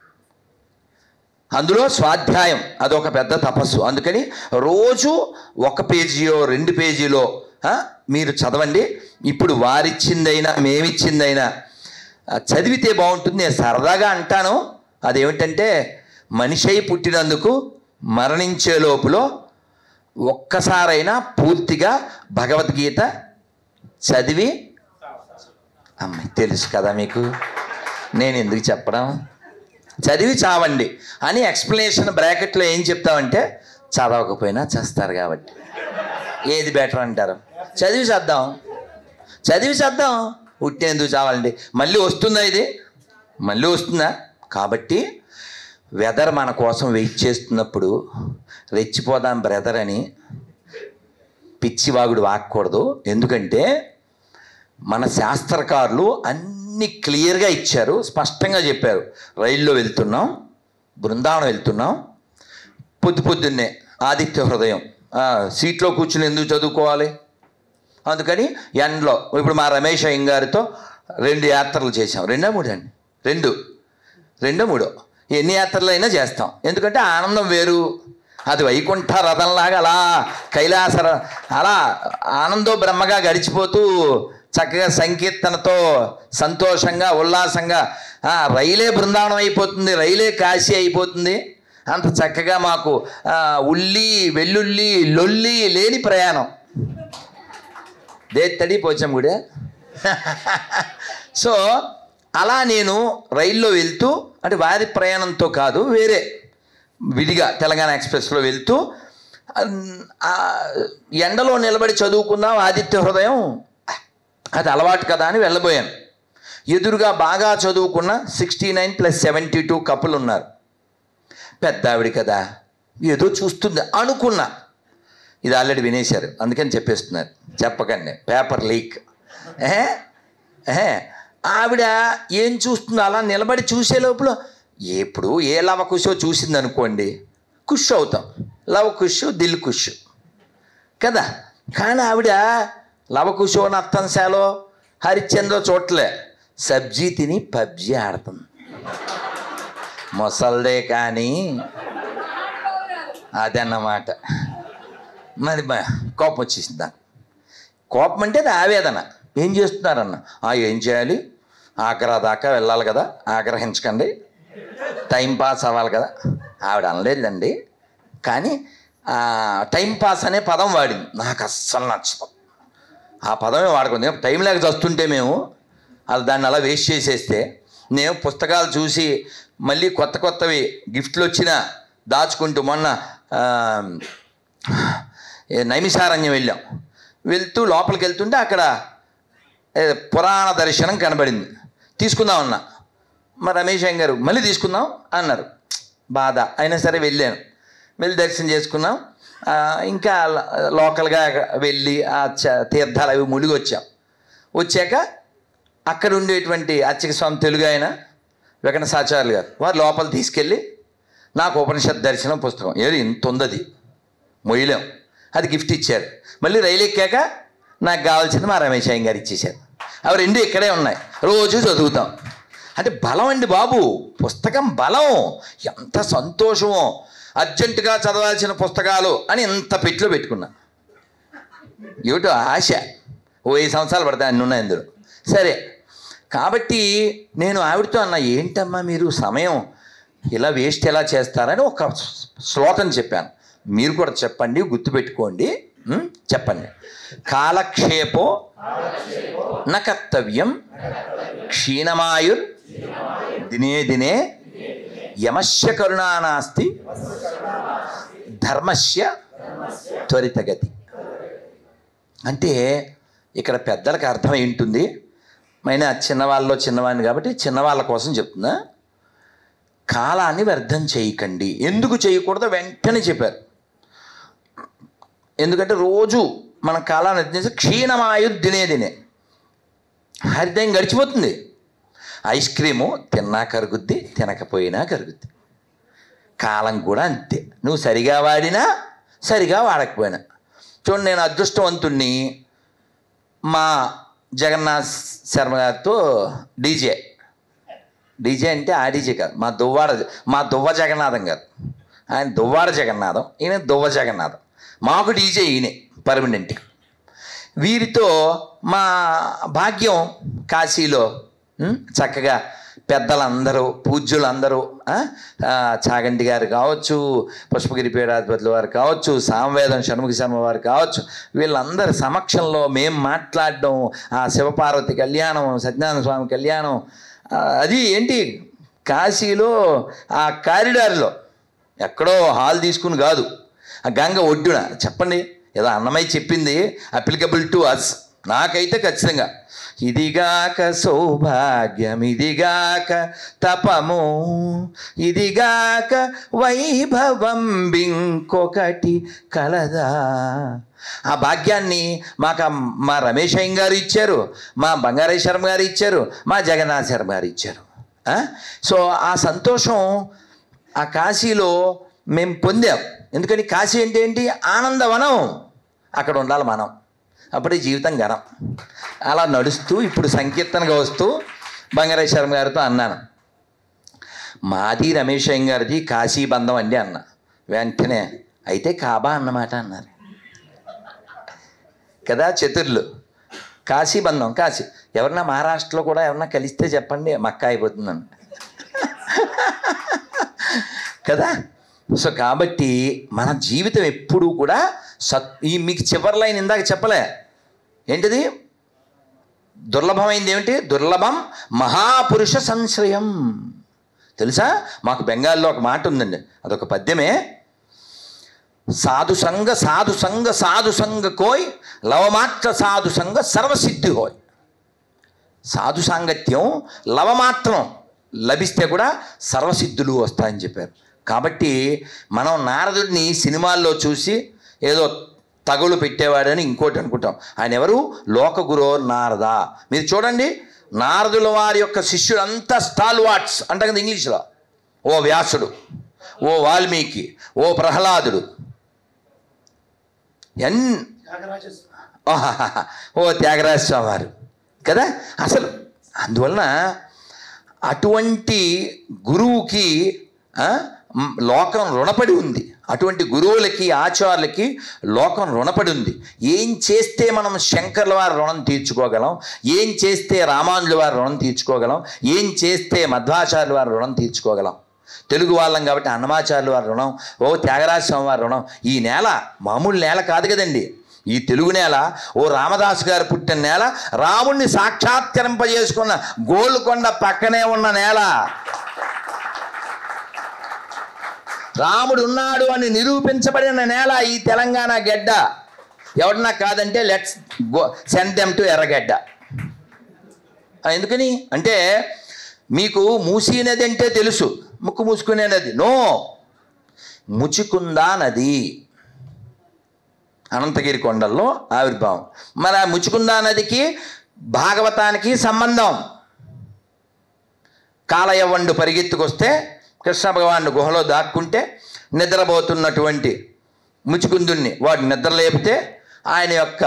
A: అందులో స్వాధ్యాయం అదొక పెద్ద తపస్సు అందుకని రోజు ఒక పేజీయో రెండు పేజీలో ఆ, మీరు చదవండి ఇప్పుడు వారిచ్చిందైనా మేమిచ్చిందైనా ఆ, చదివితే బాగుంటుంది నేను సరదాగా అంటాను అదేమిటంటే మనిషి అయి పుట్టినందుకు మరణించే లోపులో ఒక్కసారైనా పూర్తిగా భగవద్గీత చదివి అమ్మాయి తెలుసు కదా మీకు నేను ఎందుకు చెప్పడం చదివి చావండి అని ఎక్స్ప్లెనేషన్ బ్రాకెట్లో ఏం చెప్తామంటే చదవకపోయినా చేస్తారు కాబట్టి ఏది బెటర్ అంటారు చదివి చేద్దాం చదివి చేద్దాం ఉట్టేందుకు చావాలండి మళ్ళీ వస్తుందా ఇది మళ్ళీ వస్తుందా కాబట్టి వెదర్ మన కోసం వెయిట్ చేస్తున్నప్పుడు రెచ్చిపోదాం బ్రదర్ అని పిచ్చివాగుడు వాక్కూడదు ఎందుకంటే మన శాస్త్రకారులు అన్ని క్లియర్గా ఇచ్చారు స్పష్టంగా చెప్పారు రైల్లో వెళ్తున్నాం బృందావనం వెళ్తున్నాం పొద్దు పొద్దున్నే ఆదిత్య హృదయం ఆ, సీట్లో కూర్చుని ఎందుకు చదువుకోవాలి అందుకని ఎండలో ఇప్పుడు మా రమేష్ అయ్యంగారితో రెండు యాత్రలు చేసాం రెండో మూడు అండి రెండు రెండో మూడో ఎన్ని యాత్రలు అయినా చేస్తాం ఎందుకంటే ఆనందం వేరు అది వైకుంఠ రథంలాగా అలా కైలాస ర- అలా ఆనందో బ్రహ్మగా గడిచిపోతూ చక్కగా సంకీర్తనతో సంతోషంగా ఉల్లాసంగా ఆ, రైలే బృందావనం అయిపోతుంది రైలే కాశీ అయిపోతుంది అంత చక్కగా మాకు ఆ, ఉల్లి వెల్లుల్లి లొల్లి లేని ప్రయాణం దేత్తడి పోచాం కూడా సో అలా నేను రైల్లో వెళ్తూ అంటే వారి ప్రయాణంతో కాదు వేరే విడిగా తెలంగాణ ఎక్స్ప్రెస్లో వెళ్తూ అన్- ఆ ఎండలో నిలబడి చదువుకుందాం ఆదిత్య హృదయం అది అలవాటు కదా అని వెళ్ళబోయాను ఎదురుగా బాగా చదువుకున్న sixty nine plus seventy two కప్పులు ఉన్నారు పెద్ద ఆవిడ కదా ఏదో చూస్తుంది అనుకున్నా ఇది ఆల్రెడీ వినేశారు అందుకని చెప్పేస్తున్నారు చెప్పకండి పేపర్ లీక్ ఏ ఏ ఆవిడ ఏం చూస్తుందో అలా నిలబడి చూసే లోపల ఎప్పుడు ఏ లవ కుషో చూసింది అనుకోండి కుష్ అవుతాం లవ కుష్ దిల్ కుష్ కదా కానీ ఆవిడ లవకుశో నత్తంశాలో హరిశ్చంద్ర చోట్లే సబ్జీ తిని పబ్జీ ఆడుతుంది మొసల్దే కానీ అదన్నమాట మరి బ- కోపం వచ్చేసింది నాకు కోపం అంటే అది ఆవేదన ఏం చేస్తున్నారన్న "ఆ, ఏం చేయాలి ఆగ్రా దాకా వెళ్ళాలి కదా ఆగ్రహించకండి టైం పాస్ అవ్వాలి కదా ఆవిడ అనలేదండి కానీ ఆ, టైం పాస్ అనే పదం వాడింది నాకు అస్సలు నచ్చదు ఆ పదమే వాడుకుంది టైం లేక చస్తుంటే మేము అది దాన్ని అలా వేస్ట్ చేసేస్తే నేను పుస్తకాలు చూసి మళ్ళీ కొత్త కొత్తవి గిఫ్ట్లు వచ్చినా దాచుకుంటూ మొన్న ఆ, ఏ నైమిషారణ్యం వెళ్ళాం వెళ్తూ లోపలికి వెళ్తుంటే అక్కడ ఏ, పురాణ దర్శనం కనబడింది తీసుకుందాం అన్నా మరి రమేష్ అయ్య గారు మళ్ళీ తీసుకుందాం అన్నారు బాధ అయినా సరే వెళ్ళాను వెళ్ళి దర్శనం చేసుకున్నాం ఆ, ఇంకా ల- లోకల్గా వెళ్ళి ఆ చ- తీర్థాలు అవి మునిగి వచ్చాం వచ్చాక అక్కడ ఉండేటువంటి అర్చక స్వామి తెలుగు ఆయన వెంకట సాచార్యులు గారు వారు లోపల తీసుకెళ్ళి నాకు ఉపనిషత్ దర్శనం పుస్తకం ఏది ఇంత ఉందది మొయ్యలేం అది గిఫ్ట్ ఇచ్చారు మళ్ళీ రైలు ఎక్కాక నాకు కావాల్సింది మా రమేష్ అయ్య గారు ఇచ్చేశారు అవి రెండు ఇక్కడే ఉన్నాయి రోజు చదువుతాం అంటే బలం అండి బాబు పుస్తకం బలం ఎంత సంతోషమో అర్జెంటుగా చదవాల్సిన పుస్తకాలు అని ఇంత పెట్టులో పెట్టుకున్నా ఏమిటో ఆశ ఓ ఐదు సంవత్సరాలు పడతాయి అన్ని ఉన్నాయి అందులో సరే కాబట్టి నేను ఆవిడతో అన్న ఏంటమ్మా మీరు సమయం ఇలా వేస్ట్ ఎలా చేస్తారని ఒక శ్లోకం చెప్పాను మీరు కూడా చెప్పండి గుర్తుపెట్టుకోండి ఉం? చెప్పండి కాలక్షేపో న కర్తవ్యం క్షీణమాయుర్ దినే దినే యమస్య కరుణా నాస్తి ధర్మస్య త్వరితగతి అంటే ఇక్కడ పెద్దలకు అర్థం ఏంటుంది అయినా చిన్నవాళ్ళలో చిన్నవాడిని కాబట్టి చిన్నవాళ్ళ కోసం చెప్తున్నా కాలాన్ని వ్యర్థం చేయకండి ఎందుకు చేయకూడదో వెంటనే చెప్పారు ఎందుకంటే రోజు మన కాలాన్ని వ్యర్థం చేసి క్షీణమాయు దినే దినే హరిదయం గడిచిపోతుంది ఐస్ క్రీము తిన్నా కరుగుద్ది తినకపోయినా కరుగుద్ది కాలం కూడా అంతే నువ్వు సరిగా వాడినా సరిగా వాడకపోయినా చూడండి నేను అదృష్టవంతుణ్ణి మా జగన్నాథ్ శర్మ గారితో డీజే డీజే అంటే ఆ డీజే కాదు మా దువ్వాడ మా దువ్వ జగన్నాథం గారు ఆయన దువ్వాడ జగన్నాథం ఈయన దువ్వ జగన్నాథం మాకు డీజే ఈయనే పర్మనెంట్గా వీరితో మా భాగ్యం కాశీలో ఉం, చక్కగా పెద్దలందరూ పూజ్యులందరూ ఆ, ఆ, చాగంటి గారు కావచ్చు పుష్పగిరి పీఠాధిపతుల వారు కావచ్చు సామవేదం షణ్ముఖ శర్మ వారు కావచ్చు వీళ్ళందరి సమక్షంలో మేం మాట్లాడడం ఆ శివపార్వతి కళ్యాణం సత్యనారాయణ స్వామి కళ్యాణం ఆ, అది ఏంటి కాశీలో ఆ కారిడార్లో ఎక్కడో హాల్ తీసుకుని కాదు ఆ గంగ ఒడ్డున చెప్పండి ఏదో అన్నమయ్య చెప్పింది అప్లికబుల్ టు అస్ నాకైతే ఖచ్చితంగా ఇదిగాక సౌభాగ్యం ఇదిగాక తపము ఇదిగాక వైభవం బింకొకటి కలదా ఆ భాగ్యాన్ని మాకు ఆ మా రమేష్ అయ్యం గారు ఇచ్చారు మా బంగారయ్య శర్మ గారు ఇచ్చారు మా జగన్నాథ్ శర్మ గారు ఇచ్చారు ఆ? సో ఆ సంతోషం ఆ కాశీలో మేము పొందాం ఎందుకని కాశీ అంటే ఏంటి ఆనందవనం అక్కడ ఉండాలి మనం అప్పుడే జీవితం ఘనం అలా నడుస్తూ ఇప్పుడు సంకీర్తనగా వస్తూ బంగారాయ శర్మ గారితో అన్నాను మాది రమేష్ అయ్య గారిది కాశీ బంధం అండి అన్న వెంటనే అయితే కాబా అన్నమాట అన్నారు కదా చతుర్లు కాశీ బంధం కాశీ ఎవరన్నా మహారాష్ట్రలో కూడా ఎవరన్నా కలిస్తే చెప్పండి మక్క అయిపోతుందని కదా సో కాబట్టి మన జీవితం ఎప్పుడూ కూడా సత్ ఈ మీకు చివరి లైన్ ఇందాక చెప్పలే ఏంటిది దుర్లభమైంది ఏమిటి దుర్లభం మహాపురుష సంశ్రయం తెలుసా మాకు బెంగాల్లో ఒక మాట ఉందండి అదొక పద్యమే సాధు సంగ సాధు సంగ సాధు సంగ కోయ్ లవమాత్ర సాధు సంగ సర్వసిద్ధి హోయ్ సాధు సాంగత్యం లవమాత్రం లభిస్తే కూడా సర్వసిద్ధులు వస్తాయని చెప్పారు కాబట్టి మనం నారదుడిని సినిమాల్లో చూసి ఏదో తగులు పెట్టేవాడని ఇంకోటి అనుకుంటాం ఆయన ఎవరు లోకగురో నారద మీరు చూడండి నారదుల వారి యొక్క శిష్యులంతా స్టాల్ వాట్స్ అంట కదా ఇంగ్లీష్లో ఓ వ్యాసుడు ఓ వాల్మీకి ఓ ప్రహ్లాదుడు ఎన్ ఆహాహాహా. ఓ త్యాగరాజ స్వామి వారు కదా అసలు అందువలన అటువంటి గురువుకి ఆ, మ్, లోకం రుణపడి ఉంది అటువంటి గురువులకి ఆచార్యులకి లోకం రుణపడి ఉంది ఏం చేస్తే మనం శంకర్ల వారి రుణం తీర్చుకోగలం ఏం చేస్తే రామానుజుల వారి రుణం తీర్చుకోగలం ఏం చేస్తే మధ్వాచార్యుల వారి రుణం తీర్చుకోగలం తెలుగు వాళ్ళం కాబట్టి అన్నమాచార్యుల వారి రుణం ఓ త్యాగరాజ స్వామి వారి రుణం ఈ నేల మామూలు నేల కాదు కదండి ఈ తెలుగు నేల ఓ రామదాసు గారు పుట్టిన నేల రాముణ్ణి సాక్షాత్కరింపజేసుకున్న గోల్కొండ పక్కనే ఉన్న నేల రాముడు ఉన్నాడు అని నిరూపించబడిన నేల ఈ తెలంగాణ గడ్డ ఎవడన్నా కాదంటే let's go send them to Erragadda ఆ, ఎందుకని అంటే మీకు మూసీ నది అంటే తెలుసు ముక్కు మూసుకునే నది నో ముచుకుందా నది అనంతగిరి కొండల్లో ఆవిర్భావం మరి ఆ ముచుకుందా నదికి భాగవతానికి సంబంధం కాలయవ్వండు పరిగెత్తుకొస్తే కృష్ణ భగవానుడు గుహలో దాక్కుంటే నిద్రపోతున్నటువంటి ముచుకుందుణ్ణి వాడు నిద్ర లేపితే ఆయన యొక్క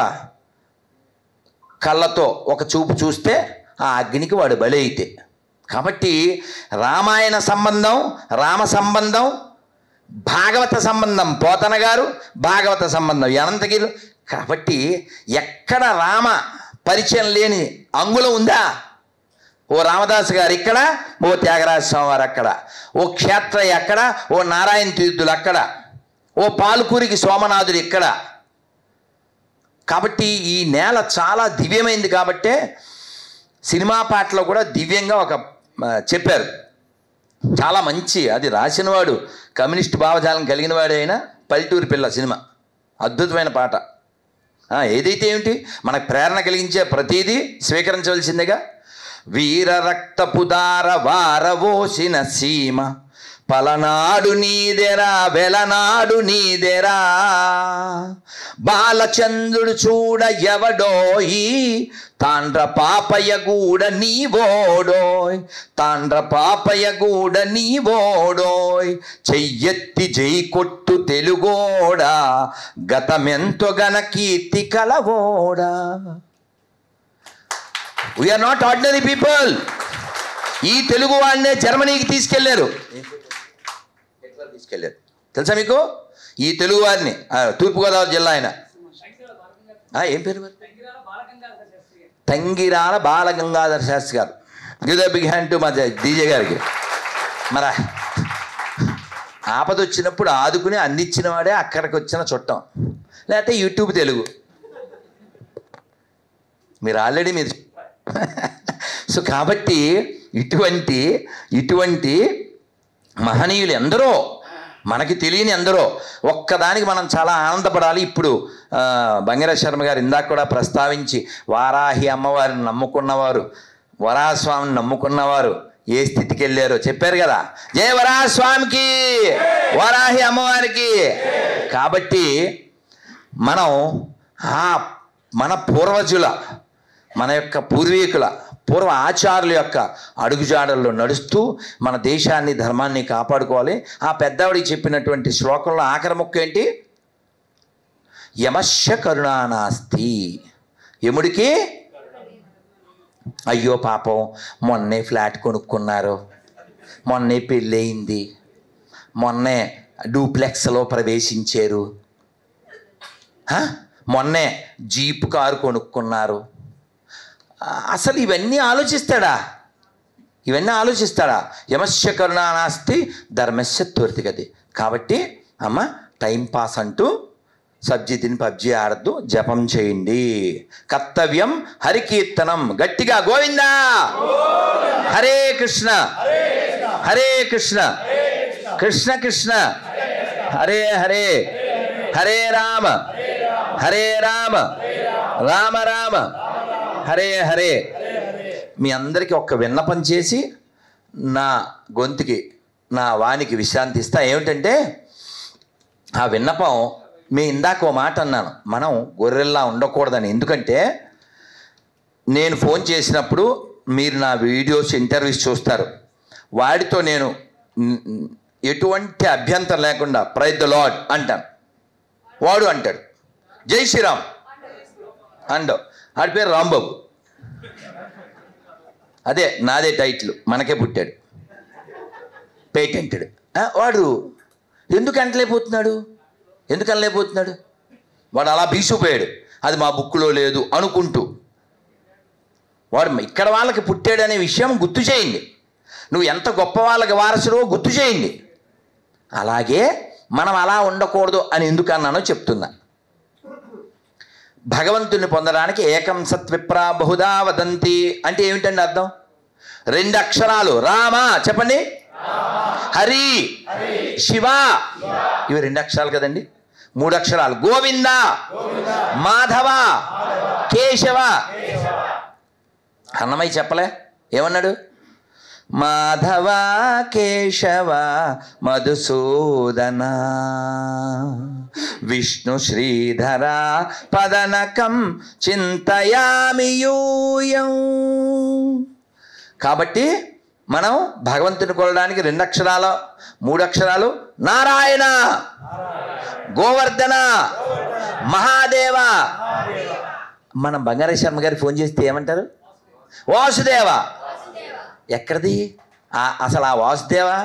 A: కళ్ళతో ఒక చూపు చూస్తే ఆ అగ్నికి వాడు బలి అయితే కాబట్టి రామాయణ సంబంధం రామ సంబంధం భాగవత సంబంధం పోతన గారు భాగవత సంబంధం అనంతగిరి కాబట్టి ఎక్కడ రామ పరిచయం లేని అంగుళం ఉందా ఓ రామదాస్ గారు ఇక్కడ ఓ త్యాగరాజ స్వామి వారు అక్కడ ఓ క్షేత్రయ్య అక్కడ ఓ నారాయణ తీర్థులు అక్కడ ఓ పాలుకూరికి సోమనాథుడు ఇక్కడ కాబట్టి ఈ నేల చాలా దివ్యమైంది కాబట్టే సినిమా పాటలో కూడా దివ్యంగా ఒక ఆ, చెప్పారు చాలా మంచి అది రాసినవాడు కమ్యూనిస్ట్ భావజాలం కలిగిన వాడు అయినా పల్లెటూరు పిల్ల సినిమా అద్భుతమైన పాట ఆ, ఏదైతే ఏమిటి మనకు ప్రేరణ కలిగించే ప్రతిదీ స్వీకరించవలసిందిగా వీర రక్తపుదార వారవోసిన సీమ పలనాడు నీదెరా వెలనాడు నీదెరా బాలచంద్రుడు చూడ ఎవడోయి తాండ్ర పాపయ్య గూడ నీవోడోయ్ తాండ్ర పాపయ్య గూడ నీవోడోయ్ చెయ్యెత్తి జై కొట్టు తెలుగోడా గతమెంతో గన కీర్తి కలవోడా వీఆర్ నాట్ ఆర్డినరీ పీపుల్ ఈ తెలుగు వాళ్ళనే జర్మనీకి తీసుకెళ్లారు తీసుకెళ్లారు తెలుసా మీకు ఈ తెలుగు వారిని ఆ, తూర్పుగోదావరి జిల్లా ఆయన ఆ, ఏం పేరు మరి తంగిరాల బాలగంగాధర శాస్త్రి గారు గివ్ బిగ్ హ్యాండ్ టు మా డీజే గారికి మరి ఆపద వచ్చినప్పుడు ఆదుకుని అందించిన వాడే అక్కడికి వచ్చిన చుట్టం లేకపోతే యూట్యూబ్ తెలుగు మీరు ఆల్రెడీ మీరు సో కాబట్టి ఇటువంటి ఇటువంటి మహనీయులు ఎందరో మనకి తెలియని ఎందరో ఒక్కదానికి మనం చాలా ఆనందపడాలి ఇప్పుడు ఆ, బంగార శర్మ గారు ఇందాక కూడా ప్రస్తావించి వారాహి అమ్మవారిని నమ్ముకున్నవారు వరాస్వామిని నమ్ముకున్నవారు ఏ స్థితికి వెళ్ళారో చెప్పారు కదా జయ వరాస్వామికి వరాహి అమ్మవారికి కాబట్టి మనం ఆ మన పూర్వజుల మన యొక్క పూర్వీకుల పూర్వ ఆచారుల యొక్క అడుగుజాడల్లో నడుస్తూ మన దేశాన్ని ధర్మాన్ని కాపాడుకోవాలి ఆ పెద్దవాడికి చెప్పినటువంటి శ్లోకంలో ఆఖరి ముక్క ఏంటి యమశ్య కరుణానాస్తి యముడికి అయ్యో పాపం మొన్నే ఫ్లాట్ కొనుక్కున్నారు మొన్నే పెళ్ళయింది మొన్నే డూప్లెక్స్లో ప్రవేశించారు హ? మొన్నే జీప్ కారు కొనుక్కున్నారు ఆ, అసలు ఇవన్నీ ఆలోచిస్తాడా ఇవన్నీ ఆలోచిస్తాడా యమస్య కరుణానాస్తి ధర్మస్య త్వరితగతి కాబట్టి అమ్మ టైం పాస్ అంటూ సబ్జీ తిని పబ్జీ ఆడద్దు జపం చేయండి కర్తవ్యం హరికీర్తనం గట్టిగా గోవిందా హరే కృష్ణ హరే కృష్ణ కృష్ణ కృష్ణ హరే హరే హరే రామ హరే రామ రామ రామ హరే హరే మీ అందరికీ ఒక్క విన్నపం చేసి నా గొంతుకి నా వానికి విశ్రాంతి ఇస్తా ఏమిటంటే ఆ విన్నపం మీ ఇందాక ఓ మాట అన్నాను మనం గొర్రెల్లా ఉండకూడదని ఎందుకంటే నేను ఫోన్ చేసినప్పుడు మీరు నా వీడియోస్ ఇంటర్వ్యూస్ చూస్తారు వాడితో నేను న్- న్- ఎటువంటి అభ్యంతరం లేకుండా ప్రైజ్ ద లాడ్ అంటాను వాడు అంటాడు జై శ్రీరామ్ అండో ఆడి పేరు రాంబాబు అదే నాదే టైటిల్ మనకే పుట్టాడు పేటెంటెడ్ ఆ, వాడు ఎందుకు అంటలేకపోతున్నాడు ఎందుకు అనలేకపోతున్నాడు వాడు అలా బీసిపోయాడు అది మా బుక్లో లేదు అనుకుంటూ వాడు ఇక్కడ వాళ్ళకి పుట్టాడనే విషయం గుర్తు చేయండి నువ్వు ఎంత గొప్ప వాళ్ళకి వారసుడో గుర్తు చేయండి అలాగే మనం అలా ఉండకూడదు అని ఎందుకు అన్నానో చెప్తున్నా భగవంతుని పొందడానికి ఏకం సత్విప్రా బహుదా వదంతి అంటే ఏమిటండి అర్థం రెండు అక్షరాలు రామ చెప్పండి హరి శివ ఇవి రెండు అక్షరాలు కదండి మూడు అక్షరాలు గోవింద మాధవ కేశవ అన్నమయ్య చెప్పలే ఏమన్నాడు మాధవ కేశవ మధుసూదన విష్ణు శ్రీధర పదనకం చింతయామి యూయం కాబట్టి మనం భగవంతుని కొలడానికి రెండు అక్షరాలు మూడు అక్షరాలు నారాయణ గోవర్ధన మహాదేవ మనం బంగారు శర్మ గారికి ఫోన్ చేస్తే ఏమంటారు వాసుదేవ ఎక్కడిది ఆ- అసలు ఆ వాసుదేవ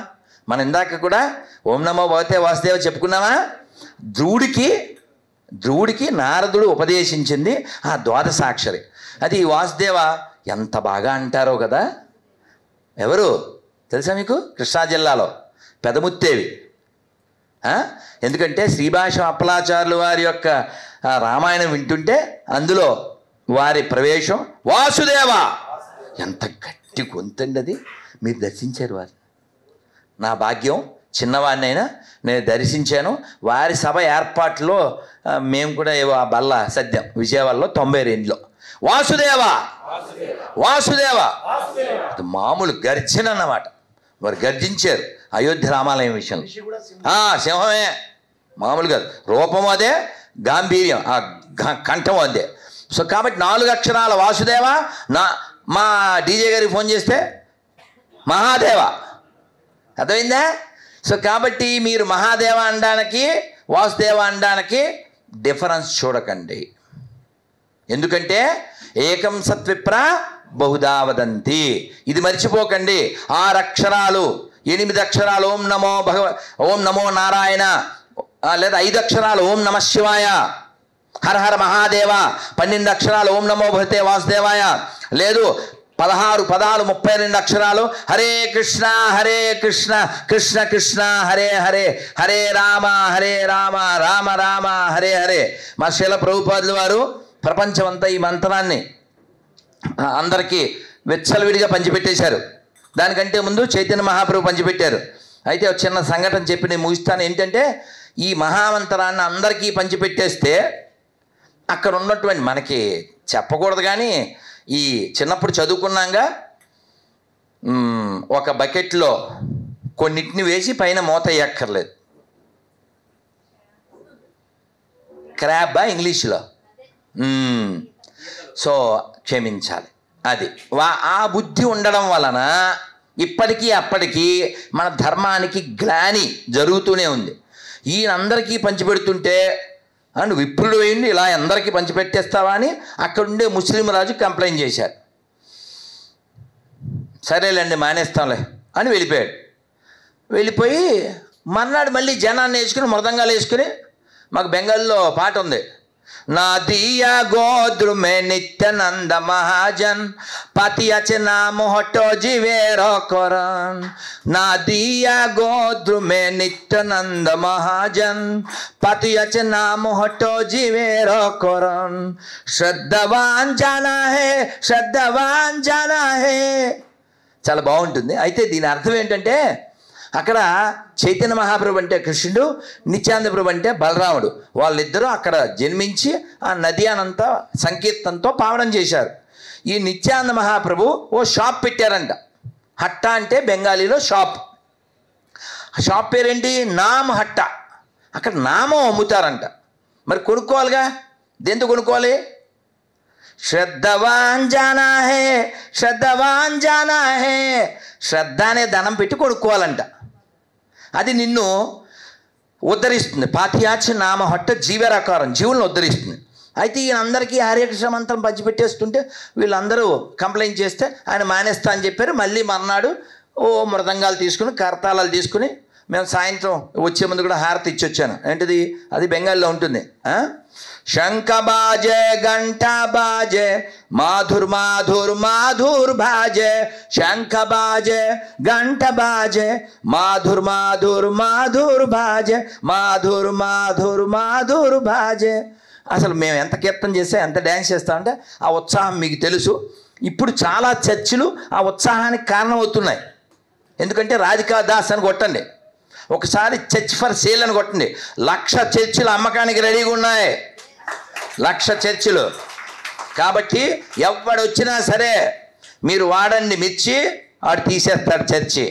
A: మనం ఇందాక కూడా ఓం నమో భగవతే వాసుదేవ చెప్పుకున్నామా ధ్రువుడికి ధ్రువుడికి నారదుడు ఉపదేశించింది ఆ ద్వాదశాక్షరి అది ఈ వాసుదేవ ఎంత బాగా అంటారో కదా ఎవరు తెలుసా మీకు కృష్ణా జిల్లాలో పెదముత్తేవి ఆ? ఎందుకంటే శ్రీభాష అప్పలాచార్యులు వారి యొక్క ఆ, రామాయణం వింటుంటే అందులో వారి ప్రవేశం వాసుదేవ ఎంత గట్టి గొంతండి అది మీరు దర్శించారు వారు నా భాగ్యం చిన్నవాడినైనా నేను దర్శించాను వారి సభ ఏర్పాట్లో ఆ, మేము కూడా ఏవో ఆ బల్ల సద్యం విజయవాడలో తొంభై రెండులో వాసుదేవ వాసుదేవ అది మామూలు గర్జన అన్నమాట వారు గర్జించారు అయోధ్య రామాలయం విషయంలో ఆ, సింహమే మామూలు కాదు రూపం అదే గాంభీర్యం ఆ గ- కంఠం అదే సో కాబట్టి నాలుగు అక్షరాల వాసుదేవ నా మా డీజే గారికి ఫోన్ చేస్తే మహాదేవ అర్థమైందా సో కాబట్టి మీరు మహాదేవ అనడానికి వాసుదేవ అనడానికి డిఫరెన్స్ చూడకండి ఎందుకంటే ఏకం సత్విప్ర బహుదా వదంతి ఇది మర్చిపోకండి ఆరు అక్షరాలు ఎనిమిది అక్షరాలు ఓం నమో భగవ ఓం నమో నారాయణ ఆ, లేదా ఐదు అక్షరాలు ఓం నమ శివాయ హర హర మహాదేవ పన్నెండు అక్షరాలు ఓం నమో భగతే వాసుదేవాయ లేదు పదహారు పదాలు ముప్పై రెండు అక్షరాలు హరే కృష్ణ హరే కృష్ణ కృష్ణ కృష్ణ హరే హరే హరే రామ హరే రామ రామ రామ హరే హరే మా శీల ప్రభుపాదులు వారు ప్రపంచమంతా ఈ మంత్రాన్ని ఆ, అందరికీ విచ్చలవిడిగా పంచిపెట్టేశారు దానికంటే ముందు చైతన్య మహాప్రభు పంచిపెట్టారు అయితే ఒక చిన్న సంఘటన చెప్పి నేను ముగిస్తాను ఏంటంటే ఈ మహామంత్రాన్ని అందరికీ పంచిపెట్టేస్తే అక్కడ ఉన్నటువంటి మనకి చెప్పకూడదు కానీ ఈ చిన్నప్పుడు చదువుకున్నాగా మ్, ఒక బకెట్లో కొన్నిటిని వేసి పైన మూత వేయక్కర్లేదు క్రాబా ఇంగ్లీష్లో మ్మ్. సో క్షమించాలి అది వా ఆ బుద్ధి ఉండడం వలన ఇప్పటికీ అప్పటికీ మన ధర్మానికి గ్లాని జరుగుతూనే ఉంది ఈయనందరికీ పంచిపెడుతుంటే "ఆ, నువ్వు విప్రుడు వేయండి ఇలా అందరికీ పంచిపెట్టేస్తావా అని అక్కడుండే ముస్లిం రాజు కంప్లైంట్ చేశారు సరేలేండి మానేస్తాంలే అని వెళ్ళిపోయాడు వెళ్ళిపోయి మర్నాడు మళ్ళీ జనాన్ని వేసుకుని మృదంగాలు వేసుకుని మాకు బెంగాల్లో పాట ఉంది నా దియా గోద్రు మే నిత్యానంద మహాజన్ పతి అచనా మొహటో జీవేరో కొరన్ నా దియా గోద్రు మే నిత్యానంద మహాజన్ పతి అచనా మొహటో జీవేరో కొరన్ శ్రద్ధవాన్ జానా హే శ్రద్ధవాన్ జానా హే చాలా బాగుంటుంది అయితే దీని అర్థం ఏంటంటే అక్కడ చైతన్య మహాప్రభు అంటే కృష్ణుడు నిత్యానంద ప్రభు అంటే బలరాముడు వాళ్ళిద్దరూ అక్కడ జన్మించి ఆ నది అనంతా సంకీర్తనతో పావనం చేశారు ఈ నిత్యానంద మహాప్రభు ఓ షాప్ పెట్టారంట హట్ట అంటే బెంగాలీలో షాప్ ఆ షాప్ పేరేంటి నామ్ హట్ట అక్కడ నామం అమ్ముతారంట మరి కొనుక్కోవాలిగా దేంతో కొనుక్కోవాలి శ్రద్ధవాన్ జానా హే శ్రద్ధవాన్ జానా హే శ్రద్ధ అనే ధనం పెట్టి కొనుక్కోవాలంట అది నిన్ను ఉద్ధరిస్తుంది పాఠ్యాచ నామ హట్ట జీవరాకారం జీవులను ఉద్ధరిస్తుంది అయితే ఈయన అందరికీ హరే కృష్ణ మంత్రం పంచిపెట్టేస్తుంటే వీళ్ళందరూ కంప్లైంట్ చేస్తే ఆయన మానేస్తా అని చెప్పారు మళ్ళీ మర్నాడు ఓ మృదంగాలు తీసుకుని కర్తాళాలు తీసుకుని మేము సాయంత్రం వచ్చే ముందు కూడా హారతి ఇచ్చి వచ్చాను ఏంటిది అది బెంగాల్లో ఉంటుంది ఆ? శంఖ బాజే గంట బాజే మాధుర్ మాధుర్ మాధుర్ బాజే శంఖ బాజే గంట బాజే మాధుర్ మాధుర్ మాధుర్ బాజే మాధుర్ మాధుర్ మాధుర్ బాజే అసలు మేము ఎంత కీర్తన చేస్తే ఎంత డ్యాన్స్ చేస్తామంటే ఆ ఉత్సాహం మీకు తెలుసు ఇప్పుడు చాలా చర్చిలు ఆ ఉత్సాహానికి కారణమవుతున్నాయి ఎందుకంటే రాధికా దాస్ అని కొట్టండి ఒకసారి చర్చ్ ఫర్ సేల్ అని కొట్టండి లక్ష చర్చిలు అమ్మకానికి రెడీగా ఉన్నాయి లక్ష చర్చిలు కాబట్టి ఎవడు వచ్చినా సరే మీరు వాడండి మిర్చి వాడు తీసేస్తాడు చర్చి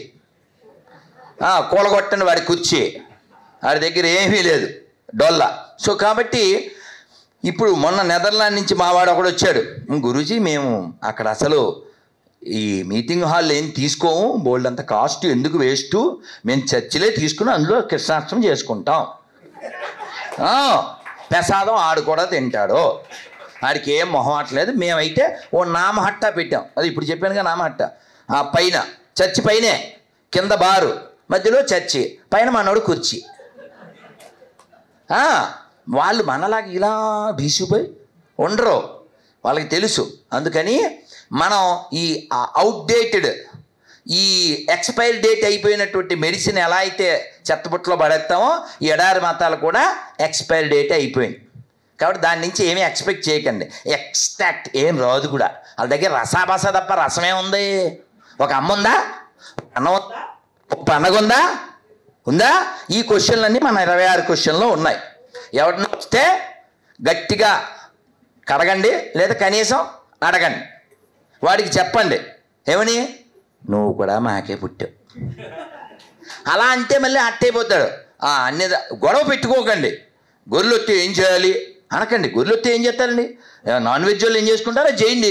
A: ఆ, కూలగొట్టండి వాడి కుర్చీ వాడి దగ్గర ఏమీ లేదు డొల్ల సో కాబట్టి ఇప్పుడు మొన్న నెదర్లాండ్ నుంచి మావాడు ఒకడు వచ్చాడు గురూజీ మేము అక్కడ అసలు ఈ మీటింగ్ హాల్ ఏం తీసుకోము బోల్డ్ అంత కాస్ట్ ఎందుకు వేస్ట్ మేము చర్చిలే తీసుకుని అందులో కృష్ణాష్టమి చేసుకుంటాం ఆ, ప్రసాదం ఆడు కూడా తింటాడు ఆడికి ఏం మొహం అట్లేదు మేమైతే ఓ నామహట్ట పెట్టాం అది ఇప్పుడు చెప్పానుగా నామహట్ట ఆ పైన చర్చి పైనే కింద బారు మధ్యలో చర్చి పైన మనోడు కుర్చీ ఆ, వాళ్ళు మనలాగా ఇలా బీసిపోయి ఉండరు వాళ్ళకి తెలుసు అందుకని మనం ఈ అవుట్డేటెడ్ ఈ ఎక్స్పైరీ డేట్ అయిపోయినటువంటి మెడిసిన్ ఎలా అయితే చెత్తబుట్టలో పడేస్తామో ఈ ఎడారి మతాలు కూడా ఎక్స్పైరీ డేట్ అయిపోయింది కాబట్టి దాని నుంచి ఏమీ ఎక్స్పెక్ట్ చేయకండి ఎక్స్ట్రాక్ట్ ఏం రాదు కూడా వాళ్ళ దగ్గర రసాబస తప్ప రసమే ఉంది ఒక అమ్మ ఉందా ఒక అన్నం ఉందా ఒక పండగ ఉందా ఉందా ఈ క్వశ్చన్లన్నీ మన ఇరవై ఆరు క్వశ్చన్లో ఉన్నాయి ఎవరిని వస్తే గట్టిగా కడగండి లేదా కనీసం అడగండి వాడికి చెప్పండి ఏమని నువ్వు కూడా మాకే పుట్టావు అలా అంటే మళ్ళీ అట్టయిపోతాడు ఆ, అన్ని ద- గొడవ పెట్టుకోకండి గొర్రెలొత్తి ఏం చేయాలి అనకండి గొర్రెలొత్తి ఏం చేస్తారండి ఏ, నాన్ వెజ్ వాళ్ళు ఏం చేసుకుంటారో చేయండి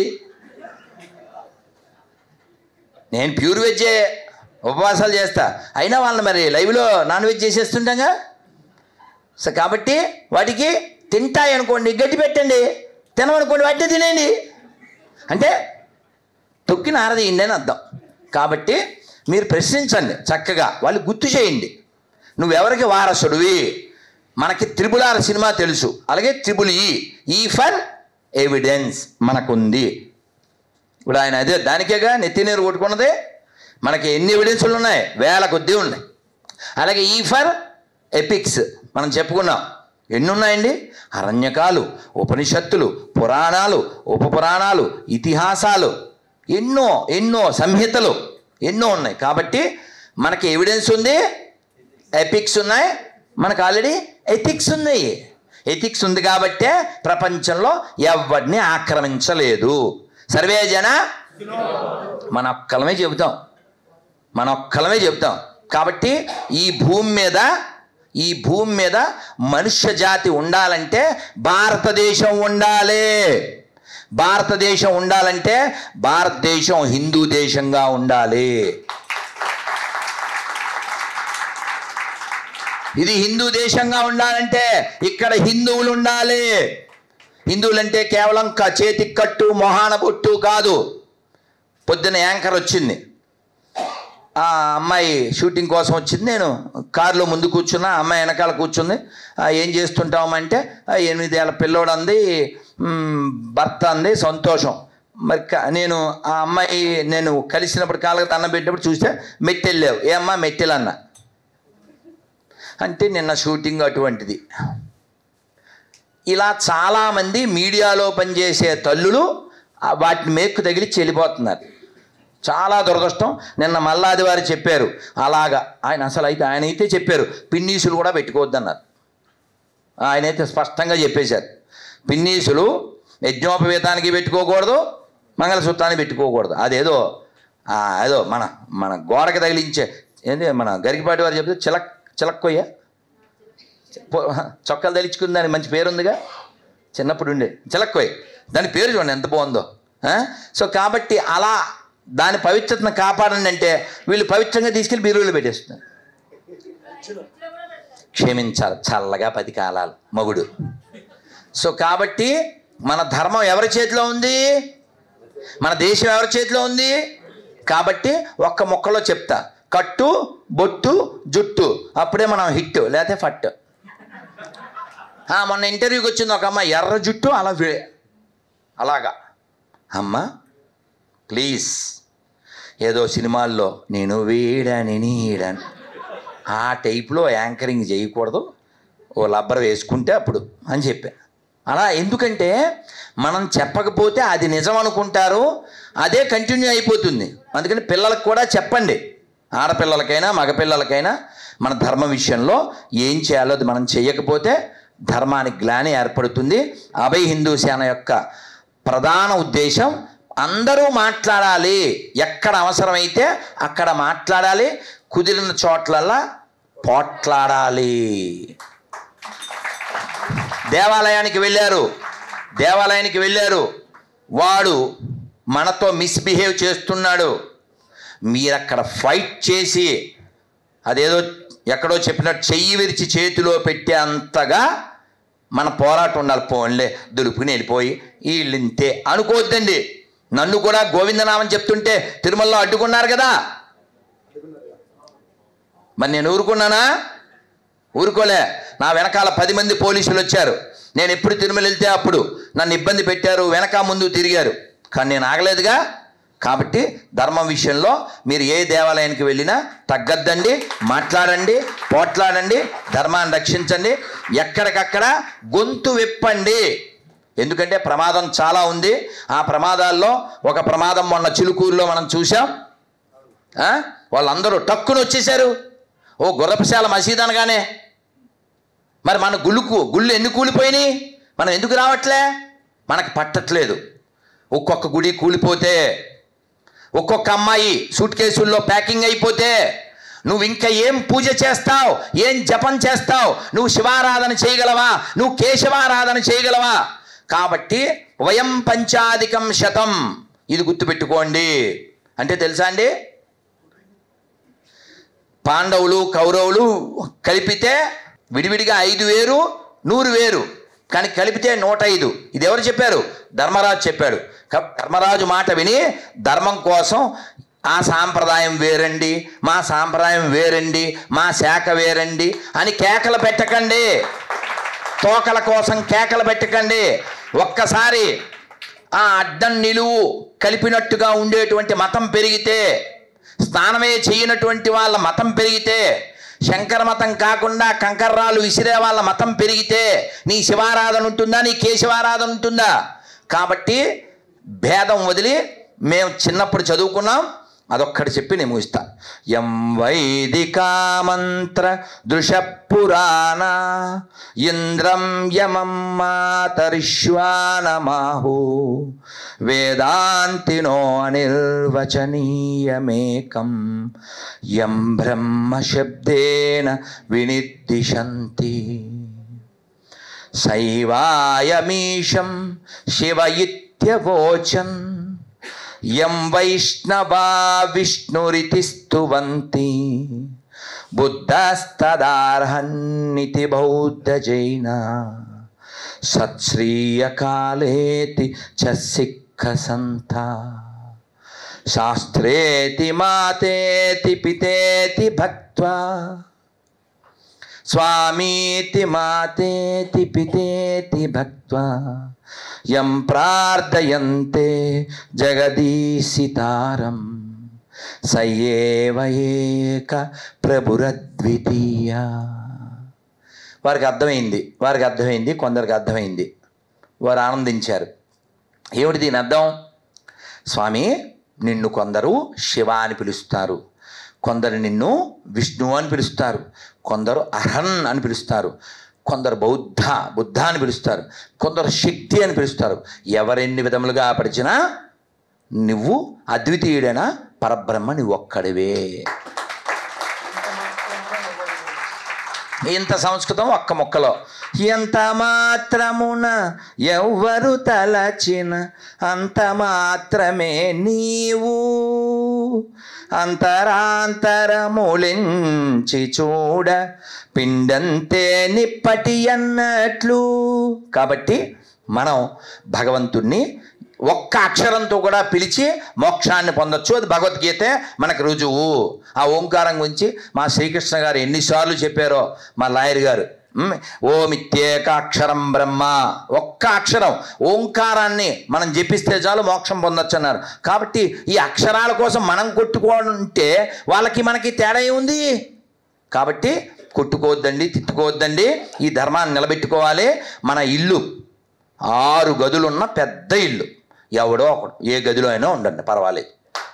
A: నేను ప్యూర్ వెజ్జే ఉపవాసాలు చేస్తా అయినా వాళ్ళని మరి లైవ్లో నాన్ వెజ్ చేసేస్తుంటాగా సో కాబట్టి వాటికి తింటాయి అనుకోండి గట్టి పెట్టండి తినమనుకోండి వాటిని తినేయండి అంటే తొక్కి నారదీయండి అని అర్థం కాబట్టి మీరు ప్రశ్నించండి చక్కగా వాళ్ళు గుర్తు చేయండి నువ్వెవరికి వారసుడివి మనకి త్రిబుల్ ఆర్ సినిమా తెలుసు అలాగే త్రిబుల్ ఈ ఈ ఫర్ ఎవిడెన్స్ మనకుంది ఇప్పుడు ఆయన అదే దానికేగా నెత్తి నీరు కొట్టుకున్నది మనకి ఎన్ని ఎవిడెన్స్లు ఉన్నాయి వేల కొద్దీ ఉన్నాయి అలాగే ఈ ఫర్ ఎపిక్స్ మనం చెప్పుకున్నాం ఎన్ని ఉన్నాయండి అరణ్యకాలు ఉపనిషత్తులు పురాణాలు ఉపపురాణాలు ఇతిహాసాలు ఎన్నో ఎన్నో సంహితలు ఎన్నో ఉన్నాయి కాబట్టి మనకి ఎవిడెన్స్ ఉంది ఎపిక్స్ ఉన్నాయి మనకు ఆల్రెడీ ఎథిక్స్ ఉన్నాయి ఎథిక్స్ ఉంది కాబట్టే ప్రపంచంలో ఎవరిని ఆక్రమించలేదు సర్వే జన మన ఒక్కలమే చెబుతాం మన ఒక్కలమే చెబుతాం కాబట్టి ఈ భూమి మీద ఈ భూమి మీద మనుష్య జాతి ఉండాలంటే భారతదేశం ఉండాలి భారతదేశం ఉండాలంటే భారతదేశం హిందూ దేశంగా ఉండాలి ఇది హిందూ దేశంగా ఉండాలంటే ఇక్కడ హిందువులు ఉండాలి హిందువులంటే కేవలం క చేతికి కట్టు మొహాన బొట్టు కాదు పొద్దున యాంకర్ వచ్చింది ఆ అమ్మాయి షూటింగ్ కోసం వచ్చింది నేను కారులో ముందు కూర్చున్నా ఆ అమ్మాయి వెనకాల కూర్చుంది "ఆ, ఏం చేస్తుంటామంటే "ఆ, ఎనిమిదేళ్ళ పిల్లోడు అంది "మ్, భర్త అంది సంతోషం మరి క- నేను ఆ అమ్మాయి నేను కలిసినప్పుడు కాళ్ళకి తన్నం పెట్టినప్పుడు చూస్తే మెట్టెళ్ళావు ఏ అమ్మా మెట్టెలన్న అంటే నిన్న షూటింగ్ అటువంటిది ఇలా చాలామంది మీడియాలో పనిచేసే తల్లులు ఆ వాటిని మేక్కు తగిలి చెల్లిపోతున్నారు చాలా దురదృష్టం నిన్న మల్లాది వారు చెప్పారు అలాగా ఆయన అసలు అయితే ఆయన అయితే చెప్పారు పిన్నీసులు కూడా పెట్టుకోవద్దన్నారు ఆయన అయితే స్పష్టంగా చెప్పేశారు పిన్నీసులు యజ్ఞోపవేతానికి పెట్టుకోకూడదు మంగళసూత్రానికి పెట్టుకోకూడదు అదేదో ఆ, ఏదో మన మన గోడకి తగిలించే ఏంది మన గరికిపాటి వారు చెప్తే చిలక్ చిలక్కొయ్య పొ- చొక్కాలు తగిలించుకుని దానికి మంచి పేరు ఉందిగా చిన్నప్పుడు ఉండే చిలక్కోయ్ దాని పేరు చూడండి ఎంత బాగుందో ఆ? సో కాబట్టి అలా దాని పవిత్రతను కాపాడండి అంటే వీళ్ళు పవిత్రంగా తీసుకెళ్ళి బీరువులో పెట్టేస్తున్నారు క్షమించాలి చల్లగా పది కాలాలు మగుడు సో కాబట్టి మన ధర్మం ఎవరి చేతిలో ఉంది మన దేశం ఎవరి చేతిలో ఉంది కాబట్టి ఒక్క ముక్కలో చెప్తా కట్టు బొట్టు జుట్టు అప్పుడే మనం హిట్ లేకపోతే ఫట్ ఆ, మొన్న ఇంటర్వ్యూకి వచ్చింది ఒక అమ్మ ఎర్ర జుట్టు అలా వే- అలాగా అమ్మ ప్లీజ్ ఏదో సినిమాల్లో నేను వీడని నీడని ఆ టైప్లో యాంకరింగ్ చేయకూడదు ఓ లబ్బర్ వేసుకుంటే అప్పుడు అని చెప్పా అలా ఎందుకంటే మనం చెప్పకపోతే అది నిజం అనుకుంటారు అదే కంటిన్యూ అయిపోతుంది అందుకని పిల్లలకు కూడా చెప్పండి ఆడపిల్లలకైనా మగపిల్లలకైనా మన ధర్మ విషయంలో ఏం చేయాలో అది మనం చేయకపోతే ధర్మానికి గ్లాని ఏర్పడుతుంది అభయ్ హిందూ సేన యొక్క ప్రధాన ఉద్దేశం అందరూ మాట్లాడాలి ఎక్కడ అవసరమైతే అక్కడ మాట్లాడాలి కుదిరిన చోట్లల్లా పోట్లాడాలి దేవాలయానికి వెళ్ళారు దేవాలయానికి వెళ్ళారు వాడు మనతో మిస్బిహేవ్ చేస్తున్నాడు మీరు అక్కడ ఫైట్ చేసి అదేదో ఎక్కడో చెప్పినట్టు చెయ్యి విరిచి చేతిలో పెట్టే అంతగా మన పోరాటం ఉండాలి పోన్లే దులుపుకుని వెళ్ళిపోయి వీళ్ళింతే అనుకోవద్దండి నన్ను కూడా గోవిందనామం చెప్తుంటే తిరుమలలో అడ్డుకున్నారు కదా మరి నేను ఊరుకున్నానా ఊరుకోలే నా వెనకాల పది మంది పోలీసులు వచ్చారు నేను ఎప్పుడు తిరుమల వెళ్తే అప్పుడు నన్ను ఇబ్బంది పెట్టారు వెనక ముందు తిరిగారు కానీ నేను ఆగలేదుగా కాబట్టి ధర్మం విషయంలో మీరు ఏ దేవాలయానికి వెళ్ళినా తగ్గద్దండి మాట్లాడండి పోట్లాడండి ధర్మాన్ని రక్షించండి ఎక్కడికక్కడ గొంతు విప్పండి ఎందుకంటే ప్రమాదం చాలా ఉంది ఆ ప్రమాదాల్లో ఒక ప్రమాదం మొన్న చిలుకూరులో మనం చూసాం ఆ? వాళ్ళందరూ టక్కున వచ్చేసారు ఓ గుర్రపశాల మసీద్ అనగానే మరి మన గుళ్ళుకు గుళ్ళు ఎందుకు కూలిపోయినాయి మనం ఎందుకు రావట్లే మనకు పట్టట్లేదు ఒక్కొక్క గుడి కూలిపోతే ఒక్కొక్క అమ్మాయి సూట్ కేసుల్లో ప్యాకింగ్ అయిపోతే నువ్వు ఇంకా ఏం పూజ చేస్తావు ఏం జపం చేస్తావు నువ్వు శివారాధన చేయగలవా నువ్వు కేశవారాధన చేయగలవా కాబట్టి వయం పంచాధికం శతం ఇది గుర్తుపెట్టుకోండి అంటే తెలుసా అండి పాండవులు కౌరవులు కలిపితే విడివిడిగా ఐదు వేరు నూరు వేరు కానీ కలిపితే నూట ఐదు ఇది ఎవరు చెప్పారు ధర్మరాజు చెప్పాడు క- ధర్మరాజు మాట విని ధర్మం కోసం ఆ సాంప్రదాయం వేరండి మా సాంప్రదాయం వేరండి మా శాఖ వేరండి అని కేకలు పెట్టకండి తోకల కోసం కేకలు పెట్టకండి ఒక్కసారి ఆ అడ్డం నిలువు కలిపినట్టుగా ఉండేటువంటి మతం పెరిగితే స్నానమే చేయనటువంటి వాళ్ళ మతం పెరిగితే శంకర మతం కాకుండా కంకర్రాలు విసిరే వాళ్ళ మతం పెరిగితే నీ శివారాధన ఉంటుందా నీ కేశవారాధన ఉంటుందా కాబట్టి భేదం వదిలి మేము చిన్నప్పుడు చదువుకున్నాం అదొక్కటి చెప్పి నేను ముగిస్తా ఎం వైదికా మంత్ర దృశ పురాణ ఇంద్రం యమం మాతరిష్వానమాహు వేదాంతినో అనిర్వచనీయమేకం యం బ్రహ్మ శబ్దేన వినిర్దిశంతి శైవాయమీశం శివ ఇత్యవోచన్ యం వైష్ణవా విష్ణురితి స్తువంతి బుద్ధస్తదార్హన్నితి బౌద్ధ జైన సత్శ్రీయకాలేతి చ సిక్క సంత శాస్త్రేతి మాతేతి పితేతి భక్త్వా స్వామీతి మాతేతి పితేతి భక్త్వా యం ప్రార్థయంతే జగదీశితారం సయేవ ఏక ప్రభురద్వితీయ వారికి అర్థమైంది వారికి అర్థమైంది కొందరికి అర్థమైంది వారు ఆనందించారు ఏమిటి దీని అర్థం స్వామి నిన్ను కొందరు శివ అని పిలుస్తారు కొందరు నిన్ను విష్ణు అని పిలుస్తారు కొందరు అహన్ అని పిలుస్తారు కొందరు బౌద్ధ బుద్ధ అని పిలుస్తారు కొందరు శక్తి అని పిలుస్తారు ఎవరెన్ని విధములుగా పరిచినా నువ్వు అద్వితీయుడైన పరబ్రహ్మ నువ్వు ఒక్కడివే ఇంత సంస్కృతం ఒక్క మొక్కలో ఎంత మాత్రమున ఎవ్వరు తలచిన అంత మాత్రమే నీవు అంతరాంతరములించి చూడ పిండంతే నిప్పటి అన్నట్లు కాబట్టి మనం భగవంతుణ్ణి ఒక్క అక్షరంతో కూడా పిలిచి మోక్షాన్ని పొందొచ్చు అది భగవద్గీతే మనకు రుజువు ఆ ఓంకారం గురించి మా శ్రీకృష్ణ గారు ఎన్నిసార్లు చెప్పారో మా లాయర్ గారు ఉమ్, ఓమిత్యేక అక్షరం బ్రహ్మ ఒక్క అక్షరం ఓంకారాన్ని మనం జపిస్తే చాలు మోక్షం పొందొచ్చు అన్నారు కాబట్టి ఈ అక్షరాల కోసం మనం కొట్టుకుంటే వాళ్ళకి మనకి తేడా ఏముంది కాబట్టి కొట్టుకోవద్దండి తిట్టుకోవద్దండి ఈ ధర్మాన్ని నిలబెట్టుకోవాలి మన ఇల్లు ఆరు గదులున్న పెద్ద ఇల్లు ఎవడో ఒకడు ఏ గదిలో అయినా ఉండండి పర్వాలేదు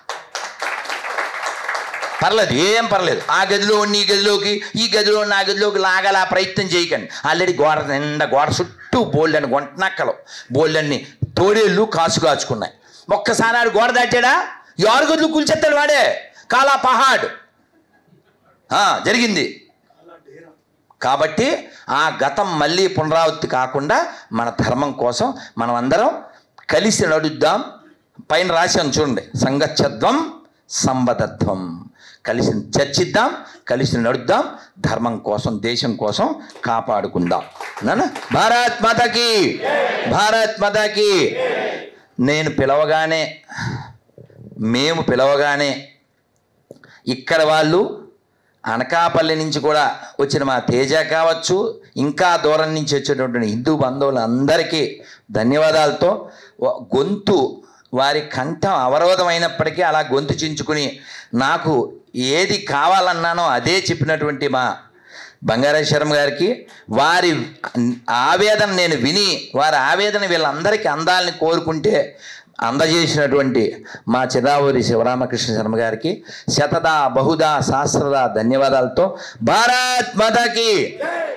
A: పర్లేదు ఏం పర్లేదు ఆ గదిలో ఉన్న ఈ గదిలోకి ఈ గదిలో ఉన్న ఆ గదిలోకి లాగాల ప్రయత్నం చేయకండి ఆల్రెడీ గోడ నిండా గోడ చుట్టూ బోల్డని గుంటనక్కలు బోల్డన్ని తోడేళ్ళు కాసు కాచుకున్నాయి ఒక్కసారి ఆడు గోడ దాటాడా ఈ ఆరు గదులు కూల్చెత్తాడు వాడే కాలా పహాడ్ ఆ, జరిగింది కాబట్టి ఆ గతం మళ్ళీ పునరావృత్తి కాకుండా మన ధర్మం కోసం మనం అందరం కలిసి నడుద్దాం పైన రాశాను చూడండి సంగచ్చత్వం సంబదత్వం కలిసి చర్చిద్దాం కలిసి నడుద్దాం ధర్మం కోసం దేశం కోసం కాపాడుకుందాం నాన్న భారత్ మాతకి భారత్ మాతకి నేను పిలవగానే మేము పిలవగానే ఇక్కడ వాళ్ళు అనకాపల్లి నుంచి కూడా వచ్చిన మా తేజ కావచ్చు ఇంకా దూరం నుంచి వచ్చేటటువంటి హిందూ బంధువులందరికీ ధన్యవాదాలతో వ- గొంతు వారి కంఠం అవరోధమైనప్పటికీ అలా గొంతు చించుకుని నాకు ఏది కావాలన్నానో అదే చెప్పినటువంటి మా బంగారేశ్వరం గారికి వారి ఆవేదన నేను విని వారి ఆవేదన వీళ్ళందరికీ అందాలని కోరుకుంటే అందజేసినటువంటి మా చిదావూరి శివరామకృష్ణ శర్మ గారికి శతదా బహుదా సహస్రదా ధన్యవాదాలతో భారత్ మాతాకి